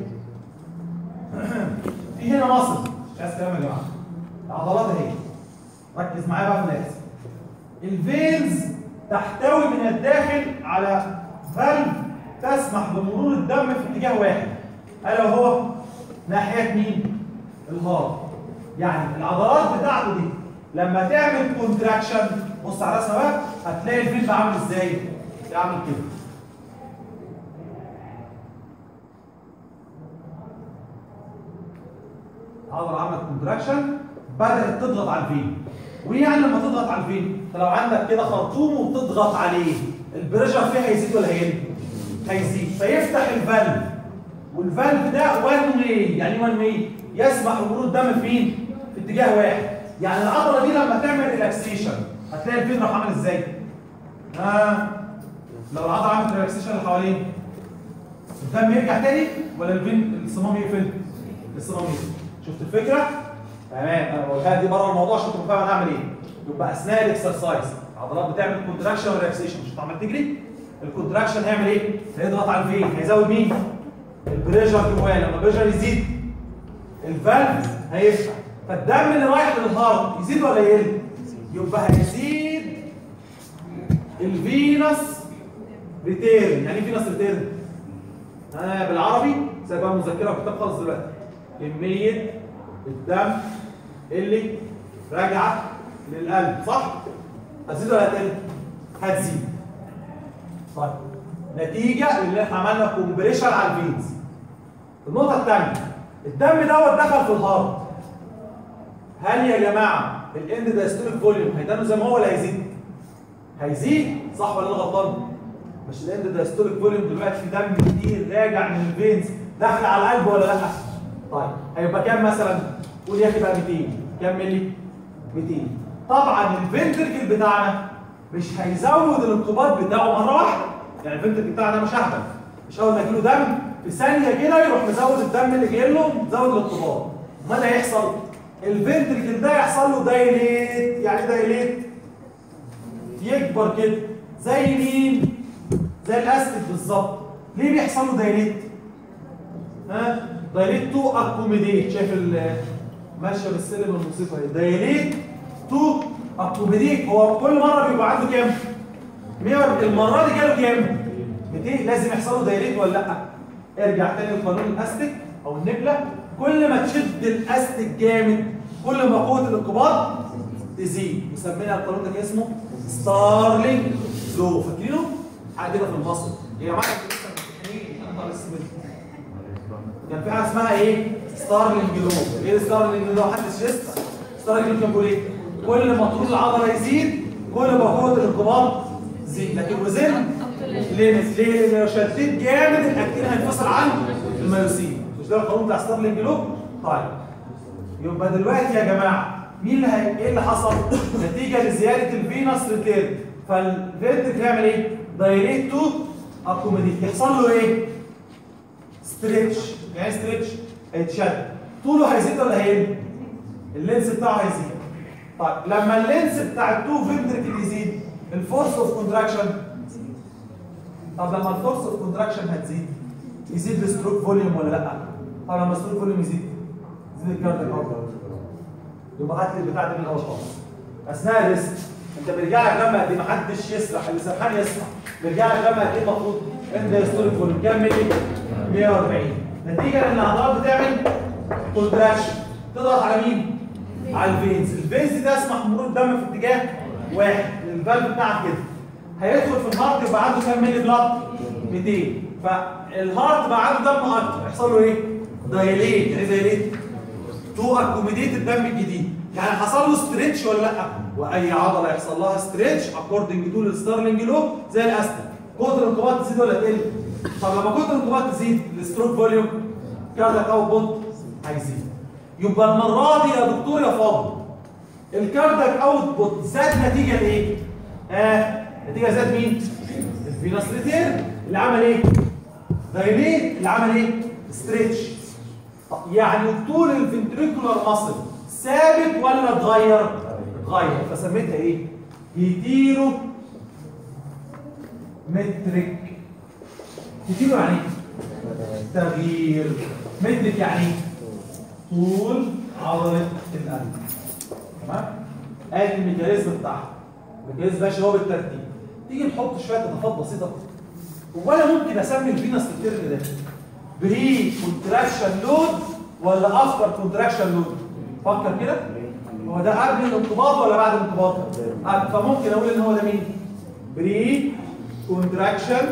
في هنا مصل مش عايز كلام يا جماعه العضلات اهي ركز معايا بقى في اللي هيحصل الفينز تحتوي من الداخل على فالف تسمح بمرور الدم في اتجاه واحد الا وهو ناحيه مين؟ الهارت يعني العضلات بتاعته دي لما تعمل كونتراكشن بص على الرسمه بقى هتلاقي الفيلم عامل ازاي؟ يعمل كده العضله عملت كونتراكشن بدات تضغط على الفين وايه يعني لما تضغط على الفين انت لو عندك كده خرطوم وبتضغط عليه البريشر فيه هيزيد ولا هيقل هيزيد فيفتح الفالف والفالف ده وان واي يعني ايه وان واي يسمح بمرور الدم في مين في اتجاه واحد يعني العضله دي لما تعمل ريلاكسيشن هتلاقي الفين راح عامل ازاي ها لو العضله عملت ريلاكسيشن اللي حوالين الدم يرجع تاني ولا الفين الصمام يقفل الصمام يقفل شفت الفكره تمام انا بقولها دي بره الموضوع عشان تبقى فاهم انا هعمل ايه يبقى اثناء الاكسرسايز العضلات بتعمل كونتراكشن وريلاكسيشن مش هتعمل تجري الكونتراكشن هيعمل ايه هيضغط على الفين هيزود مين البريشر جواه لما البريشر يزيد الفالف هيفتح فالدم اللي رايح للهارت يزيد ولا يقل يبقى هيزيد الفينس ريتيرن يعني ايه فينس ريتيرن انا بالعربي سايب بقى مذكره وكتاب خالص دلوقتي كميه الدم اللي راجعه للقلب صح هتزيد ولا هتقل هتزيد طيب نتيجه لان احنا عملنا كومبريشن على الفينز النقطه الثانيه الدم دوت دخل في الهارت هل يا جماعه الاند دايستوليك فوليوم هيدانه زي ما هو ولا هيزيد هيزيد صح ولا انا غلطان مش الاند دايستوليك فوليوم دلوقتي في دم كتير راجع من الفينز داخل على القلب ولا لا طيب هيبقى كام مثلا قول يا اخي بقى 200 كام ملي 200 طبعا الفنتركل بتاعنا مش هيزود الانقباض بتاعه مره واحده يعني الفنتركل بتاعنا مش اهبل مش اول ما يجيله دم في ثانيه كده يروح مزود الدم اللي جاي له مزود الانقباض امال هيحصل الفنتركل ده يحصل له دايليت يعني دايليت يكبر كده زي مين زي الاستك بالظبط ليه بيحصل له دايليت ها دايليت تو اكوميديت شايف ال- ماشيه بالسلم الموسيقى دايليت تو اكوميديت هو كل مره بيبقى عنده كام 100 المره دي جاله كام 200 لازم يحصل له دايليت ولا لا ارجع تاني لقانون الاستك او النبله كل ما تشد الاستك جامد كل ما قوه الانقباض تزيد مسمينها القانون ده كان اسمه ستارلينج لو فاكرينه حاجه كده في المصري يا جماعه انتوا لسه متفقين انا طالع السمنت كان في حاجه اسمها ايه ستارلينج لو ايه الستارلينج لو محدش يسمع ستارلينج لو كان بيقول ايه كل ما طول العضله يزيد كل ما قوه الانقباض تزيد لكن وزن ليه ليه لو شديت جامد الاكتين هينفصل عن الميوسين مش ده القانون بتاع ستارلينج لو طيب يبقى دلوقتي يا جماعه مين اللي هي... ايه اللي حصل نتيجه لزياده الفينس ريتيرن فالفيرتك هيعمل ايه دايريت تو اكوميديت يحصل له ايه ستريتش يعني ستريتش هيتشد طوله هيزيد ولا هيقل اللينس بتاعه هيزيد طيب لما اللينس بتاع التو فينتركل يزيد الفورس اوف كونتراكشن طب لما الفورس اوف كونتراكشن هتزيد يزيد الستروك فوليوم ولا لا طب لما الستروك فوليوم يزيد يزيد الكاردياك اوتبوت يبقى هات لي البتاع دي من الاول خالص اثناء الريست انت بيرجع لك لما قد ايه محدش يسرح اللي سرحان يسرح بيرجع لك لما قد ايه المفروض انت هيستوريك فوليوم كام ملي 140 نتيجه ان العضلات بتعمل كونتراكشن تضغط على مين على الفينز الفينز دي تسمح مرور الدم في اتجاه واحد الفالف بتاعك كده هيدخل في الهارت يبقى عنده كام ملي بلاد 200 فالهارت بقى عنده دم اكتر يحصل له ايه دايليت يعني دايليت تو اكوميديت الدم الجديد يعني حصل له ستريتش ولا لا واي عضله يحصل لها ستريتش اكوردنج تو الستارلينج لو زي الاستك قوه الانقباض تزيد ولا تقل طب لما قوه الانقباض تزيد الستروك فوليوم كاردياك اوتبوت هيزيد يبقى المره دي يا دكتور يا فاضل الكاردياك اوتبوت زاد نتيجه لايه اه نتيجه زاد مين الفينس ريتير اللي عمل ايه دايليت اللي عمل ايه ستريتش يعني طول الفنتريكولار ماسل ثابت ولا اتغير؟ اتغير فسميتها ايه؟ هيتيرو متريك هيتيرو يعني ايه؟ تغيير متريك يعني ايه؟ طول عضلة القلب تمام؟ ادي الميكانيزم بتاعها الميكانيزم ماشي هو بالترتيب تيجي نحط شوية اضافات بسيطة هو انا ممكن اسمي الفينس الترم ده بري كونتراكشن لود ولا افتر كونتراكشن لود فكر كده هو ده قبل الانقباض ولا بعد الانقباض قبل فممكن اقول ان هو ده مين بري كونتراكشن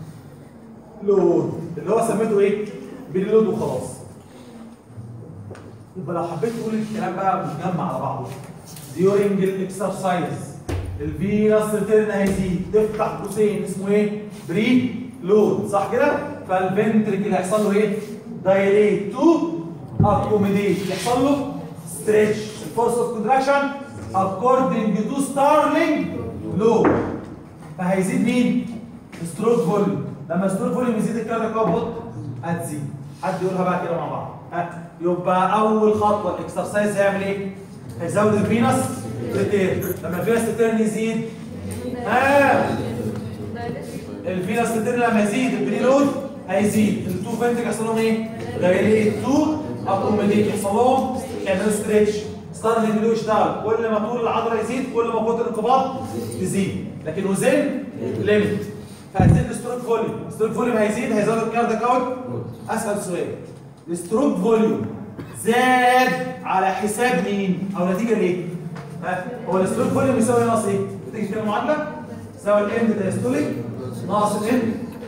لود اللي هو سميته ايه بري لود وخلاص يبقى لو حبيت تقول الكلام بقى متجمع على بعضه during الاكسرسايز الفينس ريتيرن هيزيد تفتح قوسين اسمه ايه؟ بري لود صح كده؟ فالفنتركل هيحصل له ايه؟ دايليت تو اكوميديت يحصل له ستريتش الفورس اوف كونتراكشن according to ستارلينج لو فهيزيد مين؟ ستروك فوليوم لما ستروك فوليوم يزيد الكاردياك اوتبوت هتزيد حد يقولها بقى كده مع بعض ها يبقى اول خطوه الاكسرسايز هيعمل ايه؟ هيزود الفينس ريتيرن لما الفينس ريتيرن يزيد ها الفينس ريتيرن لما يزيد البري لود هيزيد التو فنتك يحصل لهم ايه؟ دايليت تو اكوميديت يحصل لهم يعملوا ستريتش ستارلينج لو يشتغل كل ما طول العضله يزيد كل ما قوه الانقباض تزيد لكن وزن ليميت فهتزيد الستروك فوليوم الستروك فوليوم هيزيد هيزود الكاردياك اوت اسهل سؤال الستروك فوليوم زاد على حساب مين او نتيجه ليه ها هو الستروك فوليوم يساوي ناقص ايه تيجي كده المعادله يساوي الاند دايستوليك ناقص الاند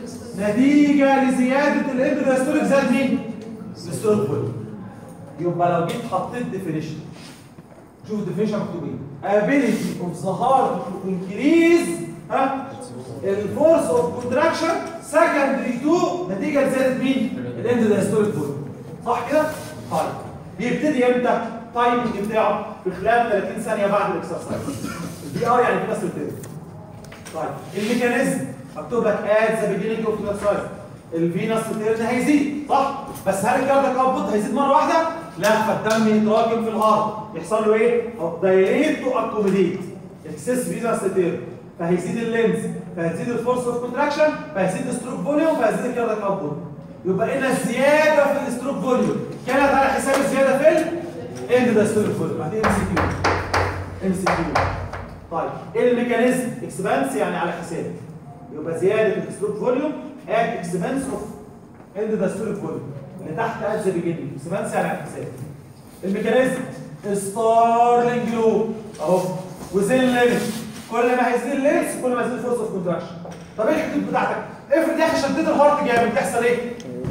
نتيجه لزياده الاند دايستوليك زاد مين الستروك فوليوم يبقى لو جيت حطيت ديفينيشن شوف الديفينيشن مكتوب ايه ability of the heart to increase ها الفورس اوف كونتراكشن سكندري تو نتيجه لزياده مين الاند دايستوليك فوليوم صح كده طيب بيبتدي امتى التايمنج بتاعه في خلال 30 ثانيه بعد الاكسرسايز البي ار يعني في نفس الترم طيب الميكانيزم مكتوب لك اد ذا بيجينينج اوف اكسرسايز الفينس ريتيرن هيزيد صح بس هل الكاردياك اوتبوت هيزيد مره واحده لا فالدم يتراكم في الهارت يحصل له ايه دايليت تو اكوميديت اكسس فينس ريتيرن فهيزيد اللينز فهيزيد الفورس اوف كونتراكشن فهيزيد الستروك فوليوم فهيزيد الكاردياك اوتبوت يبقى هنا الزياده في الستروك فوليوم كانت على حساب الزياده في الاند ده ستروك فوليوم هتبقى ام سي كيو ام سي كيو طيب ايه الميكانيزم اكسبانس يعني على حساب يبقى زياده الستروك فوليوم ات اكسبانس اوف اند ده ستروك فوليوم اللي تحت ات ذا بيجيننج اكسبانس يعني على حساب الميكانيزم ستارلينج لوب اهو وزين ليميت كل ما هيزيد اللينس كل ما هيزيد الفورس اوف كونتراكشن طب ايه الحدود بتاعتك افرض يا اخي شديت الهارت جامد تحصل ايه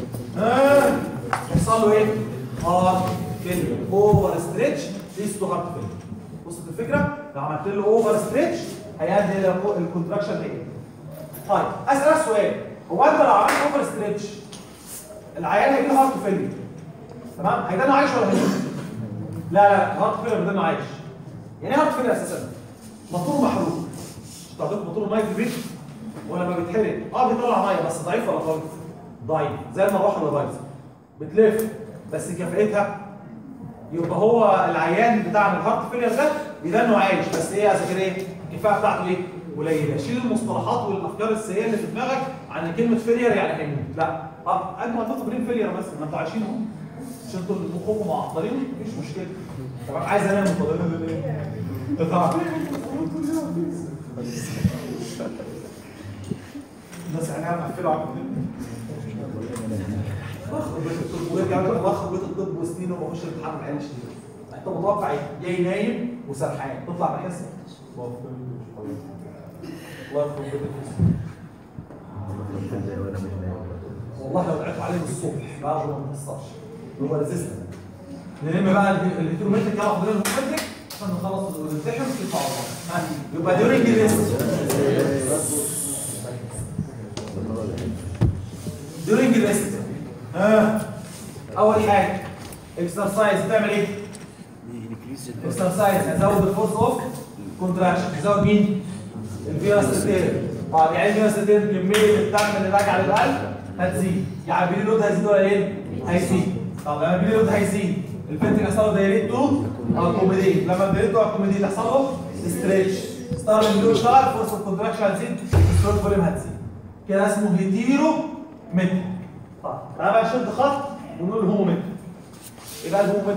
ها يحصل له ايه هارت فيلير اوفر ستريتش ليس تو هارت فيلير وصلت الفكره لو عملت له اوفر ستريتش هيؤدي الى الكونتراكشن ده طيب اسالك سؤال هو انت لو عملت اوفر ستريتش العيان هيجي له هارت فيلير تمام هيدانه عايش ولا هيموت لا لا هارت فيلير بدانه عايش يعني ايه هارت فيلير اساسا موتور محروق مش تعرفوا موتور الميه في البيت ولما بيتحرق اه بيطلع ميه بس ضعيف ولا قوي ضعيف زي المروحه اللي بايظه بتلف بس كفاءتها يبقى هو العيان بتاع الهارت فيلير ده بيدانه عايش بس ايه يا زكريا الكفاءه بتاعته ايه قليله شيل المصطلحات والافكار السيئه اللي في دماغك عن كلمه فيلير يعني هيموت لا اه قد ما تاخد برين فيلير بس ما انتوا عايشين اهو مش انتوا اللي مخكم معطلين مفيش مشكله طبعا عايز انام مطلعين ليه؟ طبعا الناس عينيها مقفله على واخد بيت الطب ويرجع يقول لك واخد بيت الطب وسنين وما اخش الامتحان ما عينش انت متوقع ايه؟ جاي نايم وسرحان تطلع بحس الله يخرب بيت الفلوس والله لو دعيتوا عليه الصبح بقى ما تحصلش هو ريزيستنت نلم بقى الهيترومتريك يلا خد الهيترومتريك عشان نخلص ونمتحن ونطلع على يبقى ديورنج ريست ديورنج ريست ها اول حاجه اكسرسايز تعمل ايه؟ اكسرسايز هزود الفورس اوف كونتراكشن هزود مين؟ الفيروس ريتيرن طب يعني الفيروس ريتيرن كميه الدم اللي راجع للقلب هتزيد يعني البيلي لود هيزيد ولا ايه؟ هيزيد طب لما البيلي لود هيزيد الفنتك يحصل له دايريت تو اكوميديت لما الدايريت تو اكوميديت يحصل له ستريتش ستارلينج لود اشتغل فورس اوف كونتراكشن هتزيد ستروك فوليوم هتزيد كده اسمه هيتيرو متر طب تعالى بقى نشد خط ونقول هو متر ايه بقى الهو متر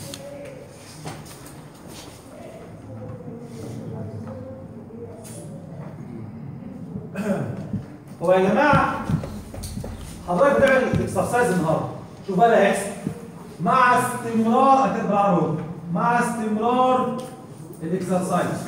هو يا جماعه حضرتك بتعمل اكسرسايز النهارده شوف بقى اللي هيحصل مع استمرار اكتب بالعربي اهو مع استمرار الاكسرسايز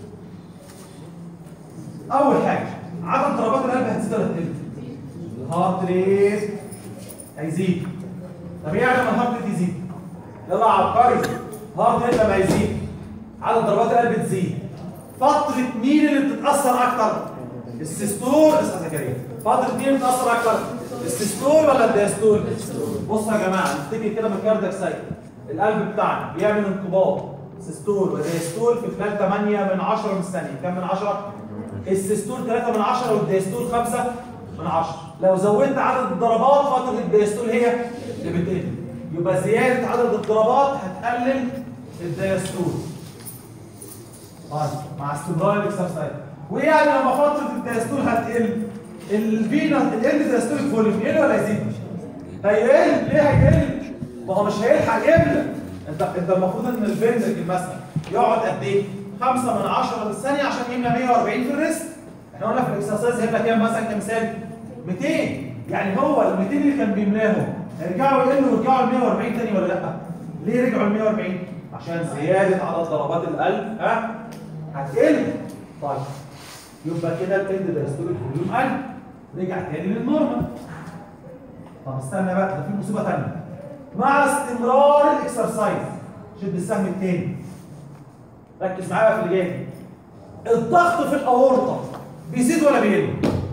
اول حاجه عدد ضربات القلب هتزيد ولا تقل الهارت ريت هيزيد طب ايه يعني لما الهارت ريت يزيد يلا يا عبقري هارت ريت لما يزيد عدد ضربات القلب تزيد فترة مين اللي بتتأثر أكتر؟ السيستول اسمع زكريا فترة مين اللي بتتأثر أكتر؟ السيستول ولا الديستول؟ بصوا يا جماعة نفتكر كده من كاردك سايكل القلب بتاعنا بيعمل انقباض سيستول وديستول في خلال 8 من 10 من الثانية كام من 10؟ السيستول 3 من 10 والديستول 5 من 10 لو زودت عدد الضربات فترة الديستول هي اللي بتقل يبقى زيادة عدد الضربات هتقلل الديستول طيب مع استمرار الاكسرسايز ويعني لما فتره الديستول هتقل الفينا الاند ديستوليك فوليوم يقل ولا يزيد؟ هيقل ليه هيقل؟ ما هو مش هيلحق يملى انت انت المفروض ان الفنتركل مثلا يقعد قد ايه؟ 5 من 10 من الثانيه عشان يملى 140 في الريست احنا قلنا في الاكسرسايز هيبقى كام مثلا كمثال 200 يعني هو ال 200 اللي كان بيملاهم هيرجعوا يقلوا ويرجعوا ل 140 تاني ولا لا؟ ليه رجعوا ل 140 عشان زياده عدد ضربات القلب ها هتقل طيب يبقى كده الاند دايستوليك فوليوم قل رجع تاني للنورمال طب استنى بقى ده في مصيبه ثانيه مع استمرار الاكسرسايز شد السهم التاني ركز معايا بقى في اللي جاي دي. الضغط في الاورطه بيزيد ولا بيقل؟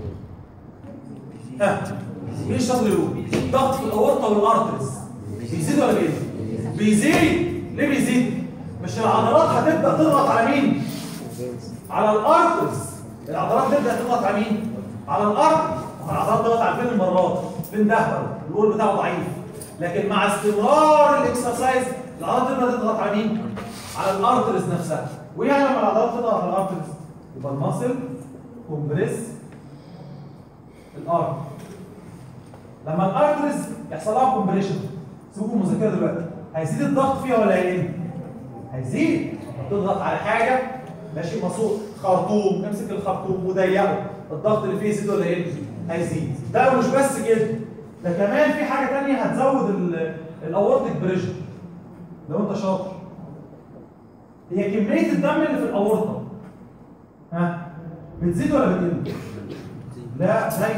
ها مين الشاطر يقول الضغط في الاورطه والارترز بيزيد ولا بيقل؟ بيزيد ليه بيزيد؟ مش العضلات هتبدا تضغط على مين؟ على الارترز العضلات تبدا تضغط على مين؟ على الارترز العضلات تضغط على فين المرات؟ فين ده القول بتاعه ضعيف لكن مع استمرار الاكسرسايز العضلات تبدا تضغط على مين؟ على الارترز نفسها ويعني لما العضلات تضغط على الارترز يبقى الماسل كومبريس الارتر لما الارترز يحصل لها كومبريشن سيبوكم المذاكره دلوقتي هيزيد الضغط فيها ولا هيقل؟ هيزيد تضغط على حاجه ماشي مصوت خرطوم امسك الخرطوم وضيقه الضغط اللي فيه يزيد ولا يقل؟ هيزيد ده مش بس كده ده كمان في حاجه ثانيه هتزود الاورتيك بريشر لو انت شاطر هي كميه الدم اللي في الاورطه ها بتزيد ولا بتقل؟ لا زي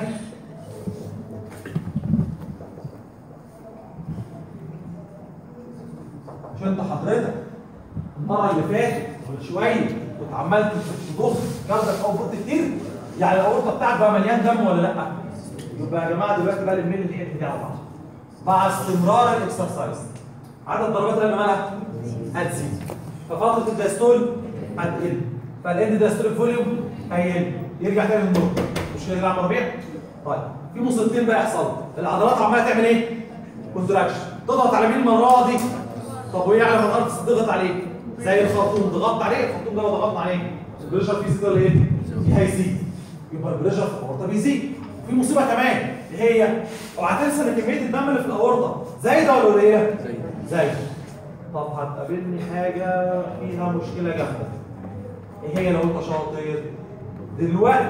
عشان انت حضرتك المره اللي فاتت من شويه كنت عمال تضخ جردك او بط كتير يعني الاورطه بتاعك بقى مليان دم ولا لا؟ يبقى يا جماعه دلوقتي بقى الميل الحته دي على بعض مع استمرار الاكسرسايز عدد ضربات القلب مالها هتزيد ففتره الدايستول هتقل فالاند دايستول فوليوم هيقل يرجع تاني للنور مش كده يا عم ربيع؟ طيب في مصيبتين بقى يحصلوا العضلات عماله تعمل ايه؟ كونتراكشن تضغط على مين المره دي؟ طب وايه على ما الارض تضغط عليه؟ زي الخرطوم ضغطت عليه الخرطوم ده لو ضغطنا عليه البريشر فيه يزيد ولا ايه؟ هيزيد يبقى البريشر في الاورطه بيزيد في مصيبه كمان اللي هي اوعى تنسى ان كميه الدم اللي في الاورطه زايده ولا قليله؟ زايده طب هتقابلني حاجه فيها مشكله جامده ايه هي لو انت شاطر؟ دلوقتي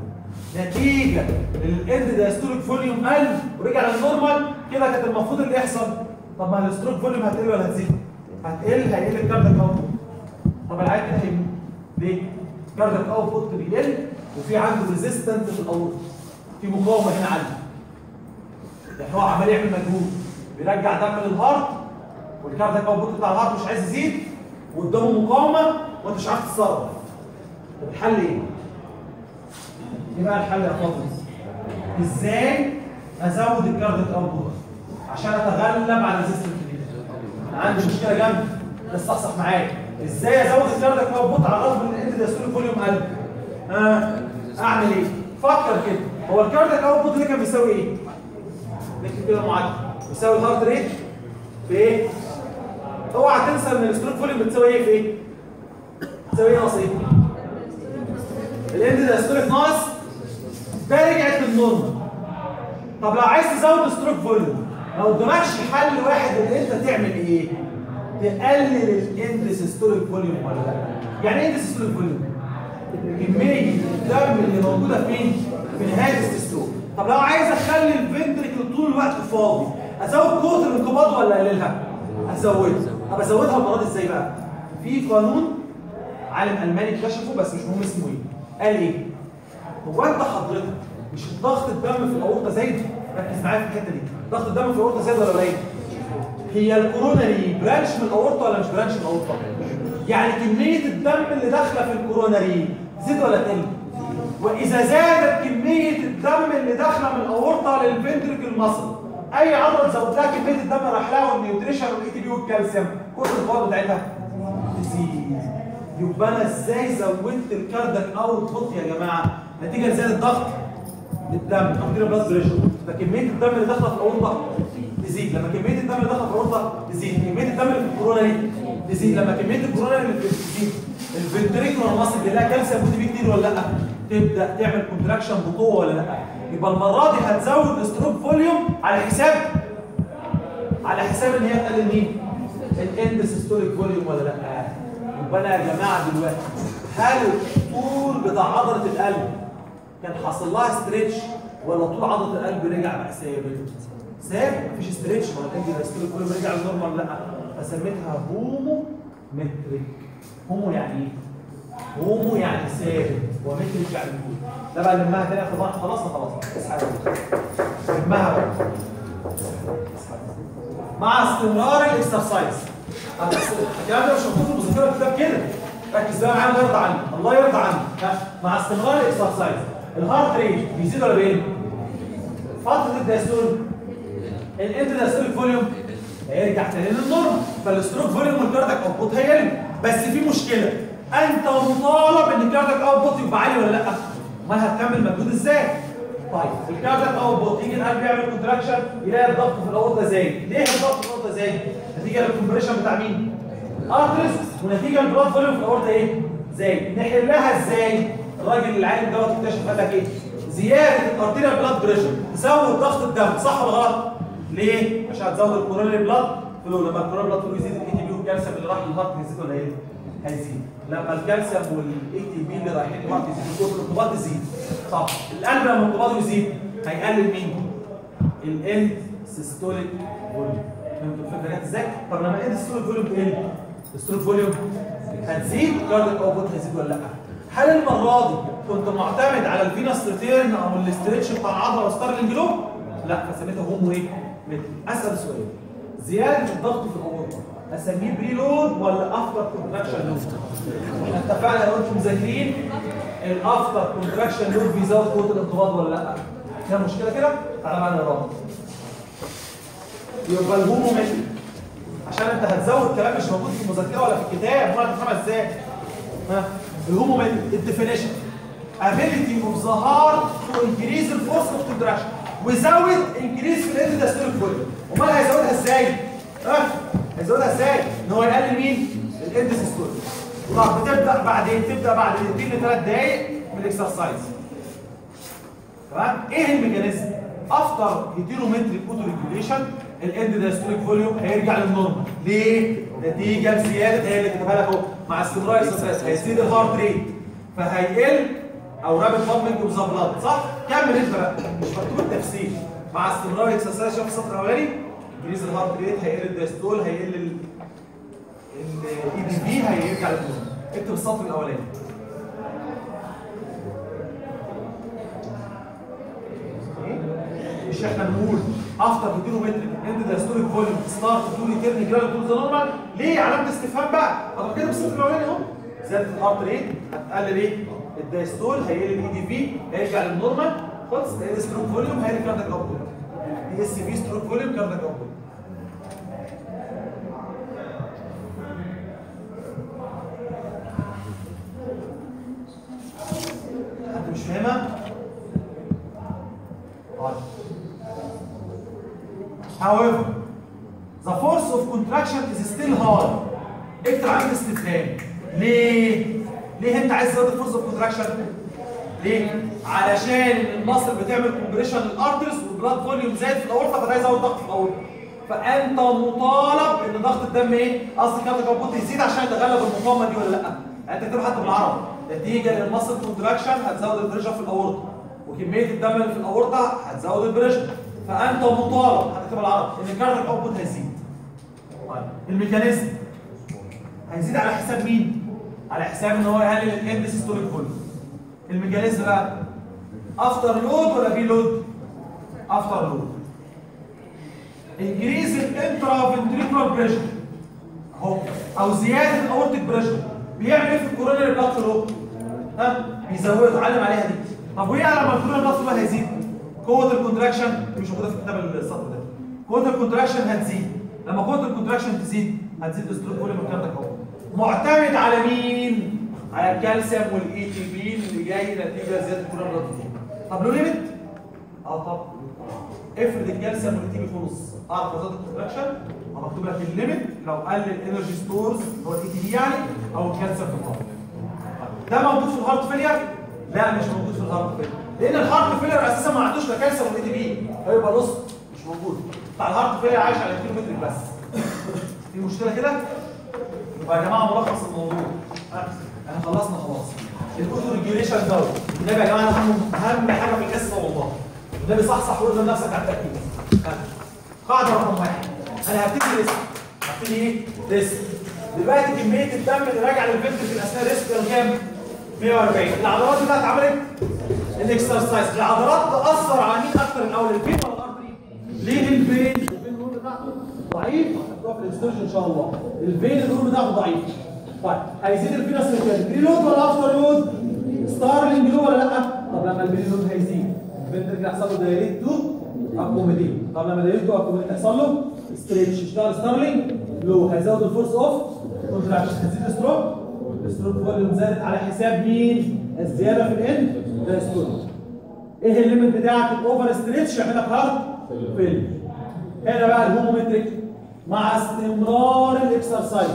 نتيجه للاند دايستوليك فوليوم قل ورجع للنورمال كده كانت المفروض اللي يحصل طب ما الاستروك فوليوم هتقل ولا هتزيد؟ هتقل هيقل الكاردياك اوتبوت طب العيال كده هيموت ليه؟ الكاردياك اوتبوت بيقل وفي عنده ريزيستنت في الاورطه في مقاومه هنا عاليه يعني هو عمال يعمل مجهود بيرجع دم للهارت والكاردياك اوتبوت بتاع الهارت مش عايز يزيد وقدامه مقاومه وانت مش عارف تتصرف طب الحل ايه؟ ايه بقى الحل يا فاضل؟ ازاي ازود الكاردياك اوتبوت عشان اتغلب على الريزيستنت دي؟ انا عندي مشكله جامده بس صحصح معايا ازاي ازود الكاردياك اوتبوت على الرغم ان انت دايستول فوليوم قل؟ ها اعمل ايه؟ فكر كده هو الكاردياك اوتبوت ده كان بيساوي ايه؟ نكتب كده معادله بيساوي الهارت ريت في ايه؟ اوعى تنسى ان الاستروك فوليوم بتساوي ايه في ايه؟ بتساوي ايه ناقص ايه؟ الاند دايستوليك ناقص ده رجعت للنورمال طب لو عايز تزود ستروك فوليوم ما قدامكش حل واحد ان انت تعمل ايه؟ تقلل الاند سيستوليك فوليوم ولا لا؟ يعني ايه اند سيستوليك فوليوم؟ كميه الدم اللي موجوده فين؟ في نهايه السيستول طب لو عايز اخلي الفنتريكل طول الوقت فاضي ازود قوه الانقباض ولا اقللها؟ ازودها طب ازودها المره دي ازاي بقى؟ في قانون عالم الماني اكتشفه بس مش مهم اسمه ايه؟ قال ايه؟ هو انت حضرتك مش ضغط الدم في الاورطه زايد؟ ركز معايا في الحته دي ضغط الدم في الاورطه زايد ولا قليل؟ هي الكوروناري برانش من الاورطه ولا مش برانش من الاورطه يعني كميه الدم اللي داخله في الكوروناري تزيد ولا تقل واذا زادت كميه الدم اللي داخله من الاورطه للفنتريكل مصل اي عضله تزود لها كميه الدم راح لها والنيوتريشن والاي تي بي والكالسيوم كل الفوائد بتاعتها تزيد يبقى انا ازاي زودت الكاردك اوت بوت يا جماعه نتيجه لزياده الضغط الدم او كده بلاد بريشر فكميه الدم اللي داخله في الاورطه تزيد لما كميه الدم اللي داخله في الاورطه تزيد كميه الدم اللي في الكورونا دي تزيد لما كميه الكورونا اللي في تزيد الفنتريكولار ماسل اللي لها كالسيوم ودي بي كتير ولا لا تبدا تعمل كونتراكشن بقوه ولا لا يبقى المره دي هتزود الستروك فوليوم على حساب على حساب ان هي تقلل مين الاند سيستوليك فوليوم ولا لا يبقى انا يا جماعه دلوقتي هل الطول بتاع عضله القلب كان حاصل لها ستريتش ولا طول عضله القلب رجع بقى ثابت ثابت مفيش ستريتش ما الاند سيستوليك فوليوم رجع للنورمال ولا لا فسميتها هومو متريك هومو يعني ايه هومو يعني ثابت ومتريك يعني طول ده بقى لمها تاني في بعض خلصنا خلاص اسحب لمها بقى مع استمرار الاكسرسايز الكلام ده مش مكتوب في مذكره الكتاب كده ركز بقى معايا الله يرضى عنك الله يرضى عنك ها؟ مع استمرار الاكسرسايز الهارت ريت بيزيد ولا بيقل؟ فتره الدايستول الاند دايستوليك فوليوم هيرجع تاني للنورم فالستروك فوليوم والكاردك اوتبوت هيقل بس في مشكله انت مطالب ان الكاردك اوتبوت يبقى عالي ولا لا؟ امال هتكمل مجهود ازاي؟ طيب الكاردك اوتبوت يجي القلب يعمل كونتراكشن يلاقي الضغط في الاورطه زايد ليه الضغط في الاورطه زايد؟ نتيجه للكمبريشن بتاع مين؟ ارترس ونتيجه للبلاد فوليوم في الاورطه ايه؟ زايد نحلها ازاي؟ الراجل العالم دوت اكتشف قال لك ايه؟ زياده الارتيريال بلاد بريشر تزود ضغط الدم صح ولا غلط؟ ليه؟ عشان هتزود الكورونري بلاد فلو لما الكورونري بلاد فلو يزيد الاي تي بي والكالسيوم اللي راح للهارت هيزيد ولا ايه؟ هيزيد لما الكالسيوم والاي تي بي اللي رايحين للهارت يزيدوا كتر الانقباض يزيد صح القلب لما انقباضه يزيد هيقلل مين؟ الاند سيستوليك فوليوم فهمتوا الفكره جت ازاي؟ طب لما الاند سيستوليك فوليوم تقل الستروك فوليوم هتزيد كارديك اوتبوت هيزيد ولا لا؟ هل المره دي كنت معتمد على الفينس ريتيرن او الاسترتش بتاع العضله وستارلينج لوب؟ لا فسميتها هومو ايه؟ متر اسال سؤال زياده الضغط في الاورطه اسميه بري لود ولا افتر كونتراكشن لود؟ احنا اتفقنا لو انتم مذاكرين الافتر كونتراكشن لود بيزود قوه الانقباض ولا لا؟ فيها مشكله كده؟ تعالى معانا نقرا يبقى الهومو متر عشان انت هتزود كلام مش موجود في المذكره ولا في الكتاب امال هتفهمها ازاي؟ ها الهومو متر الديفينيشن ability of the heart to increase the force of contraction وزود increase في الاند داستوليك فوليوم امال هيزودها ازاي؟ ها هيزودها ازاي؟ ان هو يقلل مين؟ الاند سيستوليك طب بتبدا بعدين تبدا بعد 2 ل 3 دقائق من الاكسرسايز تمام؟ ايه الميكانيزم؟ افتر هيتيرومتريك اوتو ريجوليشن الاند دايستوليك فوليوم هيرجع للنورمال ليه؟ نتيجه لزياده هي اللي كتبها لك اهو مع استمرار الاكسرسايز هيزيد الهارت ريت فهيقل او رابط بامبنج اوف ذا بلاد صح؟ كمل انت بقى مش مكتوب التفسير مع استمرار الاكسرسايز شوف السطر الاولاني انكريز الهارت ريت هيقل الدايستول هيقل الاي دي بي هيرجع للنورمال اكتب السطر الاولاني مش احنا بنقول افتر هيدرومتريك اند دايستوليك فوليوم ستارت تو ريتيرن جراد تو ذا نورمال ليه علامه استفهام بقى طب كده بالصفر الاولاني اهو زياده الهارت ريت هتقلل ايه الدايستول هيقل الاي دي في هيرجع للنورمال خلاص هيقل ستروك فوليوم هيقل كاردياك اوتبوت دي اس في ستروك فوليوم كاردياك اوتبوت حد مش فاهمها؟ طيب However, the force of contraction is still high. اكتب عامل استفهام. ليه؟ ليه انت عايز تزود الفورس اوف كونتراكشن؟ ليه؟ علشان المصل بتعمل كومبريشن للارترز والبلاد فوليوم زاد في الاورطه فده يزود ضغط في الاورطه. فانت مطالب ان ضغط الدم ايه؟ قصدي كارتك اوتبوت يزيد عشان يتغلب المقاومه دي ولا لا؟ انت تكتب حتى بالعربي. نتيجه للمصل كونتراكشن هتزود البريشر في الاورطه. وكميه الدم اللي في الاورطه هتزود البريشر. فانت مطالب هتكتب العربي ان الكاردياك اوتبوت هيزيد. طيب الميكانيزم هيزيد على حساب مين؟ على حساب ان هو يقلل الاند سيستوليك فوليوم. الميكانيزم بقى افتر لود ولا بي لود؟ افتر لود. انكريز الانترا فنتريكولار نورمال بريشر اهو او زياده الاورتيك بريشر بيعمل ايه في الكورونري بلاد فلو؟ ها بيزوده اتعلم عليها دي طب وايه لما الكورونري بلاد فلو هيزيد؟ قوه الكونتراكشن دي مش موجوده في كتاب السطر ده قوه الكونتراكشن هتزيد لما قوه الكونتراكشن تزيد هتزيد الاستروك فوليوم والكلام ده كله معتمد على مين؟ على الكالسيوم والاي تي بي اللي جاي نتيجه زياده الكورونري بلاد فلو طب له ليميت؟ اه طب افرض الكالسيوم واللي تيجي خلص اعرف ازود الكونتراكشن مكتوب لك الليميت لو قل الانرجي ستورز هو الاي تي بي يعني او الكالسيوم في الهارت ده موجود في الهارت فيلير؟ لا مش موجود في الهارت فيلير لان الهارت فيلير اساسا ما عندوش لا كالسيوم ولا اي تي بي هيبقى نص مش موجود بتاع الهارت فيلير عايش على كيلو متر بس في مشكله كده؟ يبقى يا جماعه ملخص الموضوع ها، احنا خلصنا خلاص الاوتو ريجوليشن دوت النبي يا جماعه اهم اهم حاجه في القصه والله النبي صحصح وقول لنفسك على التركيز ها. قاعده رقم واحد انا هبتدي ريسك هبتدي ايه؟ ريسك دلوقتي كميه الدم اللي راجع للفنتر في اثناء الريسك كان كام؟ 140 العضلات اللي اتعملت الاكسرسايز العضلات تاثر على مين اكتر الاول الفين ولا الارتري؟ ليه الفين؟ الفين الرول بتاعته ضعيف هتروح في الاكسترجن ان شاء الله الفين الرول بتاعته ضعيف طيب هيزيد الفينس ريتيرن بري لود ولا افتر لود؟ ستارلينج لو ولا لا؟ طب لما البري لود هيزيد الفنتر كده يحصل له دايريت تو اكوميديت طب لما دايريت تو اكوميديت يحصل له ستريتش اشتغل ستارلينج لو هيزود الفورس اوف كونتراكشن هتزيد ستروك الستروك فوليوم زادت على حساب مين؟ الزياده في الان ده ستروك ايه الليمت بتاعك الاوفر ستريتش يعمل لك هارت فيل هنا بقى الهومومتريك مع استمرار الاكسرسايز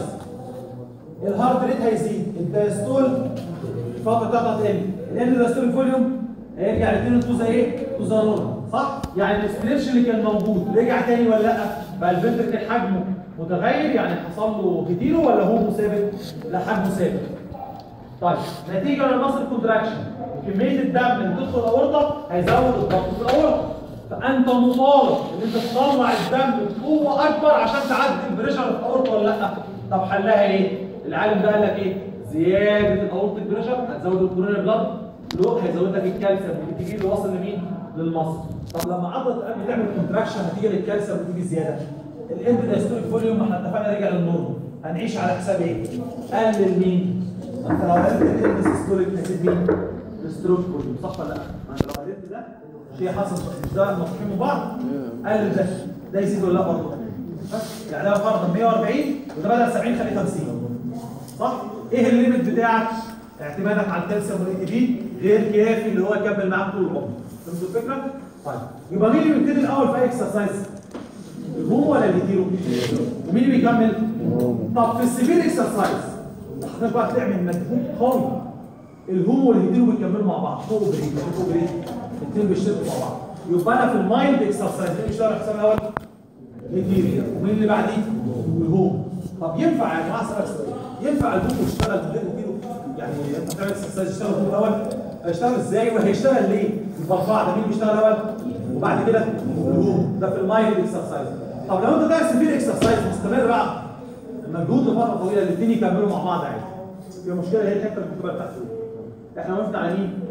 الهارت ريت هيزيد الدايستول الفتره بتاعتها هتقل لان الدايستول فوليوم هيرجع ل 2 تو زي ايه؟ تو زي نورمال صح؟ يعني الاستريتش اللي كان موجود رجع تاني ولا لا؟ بقى الفنتركل حجمه متغير يعني حصل له كتيره ولا هو ثابت؟ لا حجمه ثابت طيب نتيجه للمصل كونتراكشن كميه الدم اللي بتدخل الاورطه هيزود الضغط في الاورطه فانت مطالب ان انت تطلع الدم بقوه اكبر عشان تعدي البريشر في الاورطه ولا لا طب حلها ايه العالم ده قال لك ايه زياده الاورطيك بريشر هتزود الكوروناري بلاد لو هيزود لك الكالسيوم والتي اللي واصل لمين للمصل طب لما عضله القلب تعمل كونتراكشن هتيجي للكالسيوم وتيجي زياده الاند دايستوليك فوليوم ما احنا اتفقنا رجع للنورمال هنعيش على حساب ايه قلل مين انت لو قللت الاند دايستوليك هتسيب مين الستروك فوليوم صح ولا لا ما انت لو قللت ده شيء حصل مش ده مصحين من بعض قلل ده ده يزيد ولا لا برضه بس يعني ده فرضا 140 وده بدل 70 خليه 50 صح ايه الليميت بتاعك اعتمادك على الكالسيوم والاي تي بي غير كافي اللي هو يكمل معاك طول العمر فهمتوا الفكره طيب يبقى مين اللي بيبتدي الاول في اي اكسرسايز الهوم ولا الهيتيرو ومين اللي بيكمل طب في السيفير اكسرسايز حضرتك بقى تعمل مجهود قوي الهوم والهيتيرو بيكملوا مع بعض فوق بريد فوق بريد الاثنين بيشتغلوا مع بعض يبقى انا في المايند اكسرسايز مين بيشتغل حساب الاول هيتيرو ومين اللي بعديه الهوم طب ينفع يا جماعه اسالك سؤال ينفع الهوم يشتغل من غير هيتيرو يعني انت بتعمل اكسرسايز يشتغل الهوم الاول هيشتغل ازاي وهيشتغل ليه البرفع ده مين بيشتغل الاول وبعد كده الهوم ده في المايند اكسرسايز طب لو انت بتعمل سيفير اكسرسايز مستمر بقى مجهود لفتره طويله الاثنين يكملوا مع بعض عادي في مشكله هي الحته اللي بتبقى بتاعته احنا وقفنا على مين؟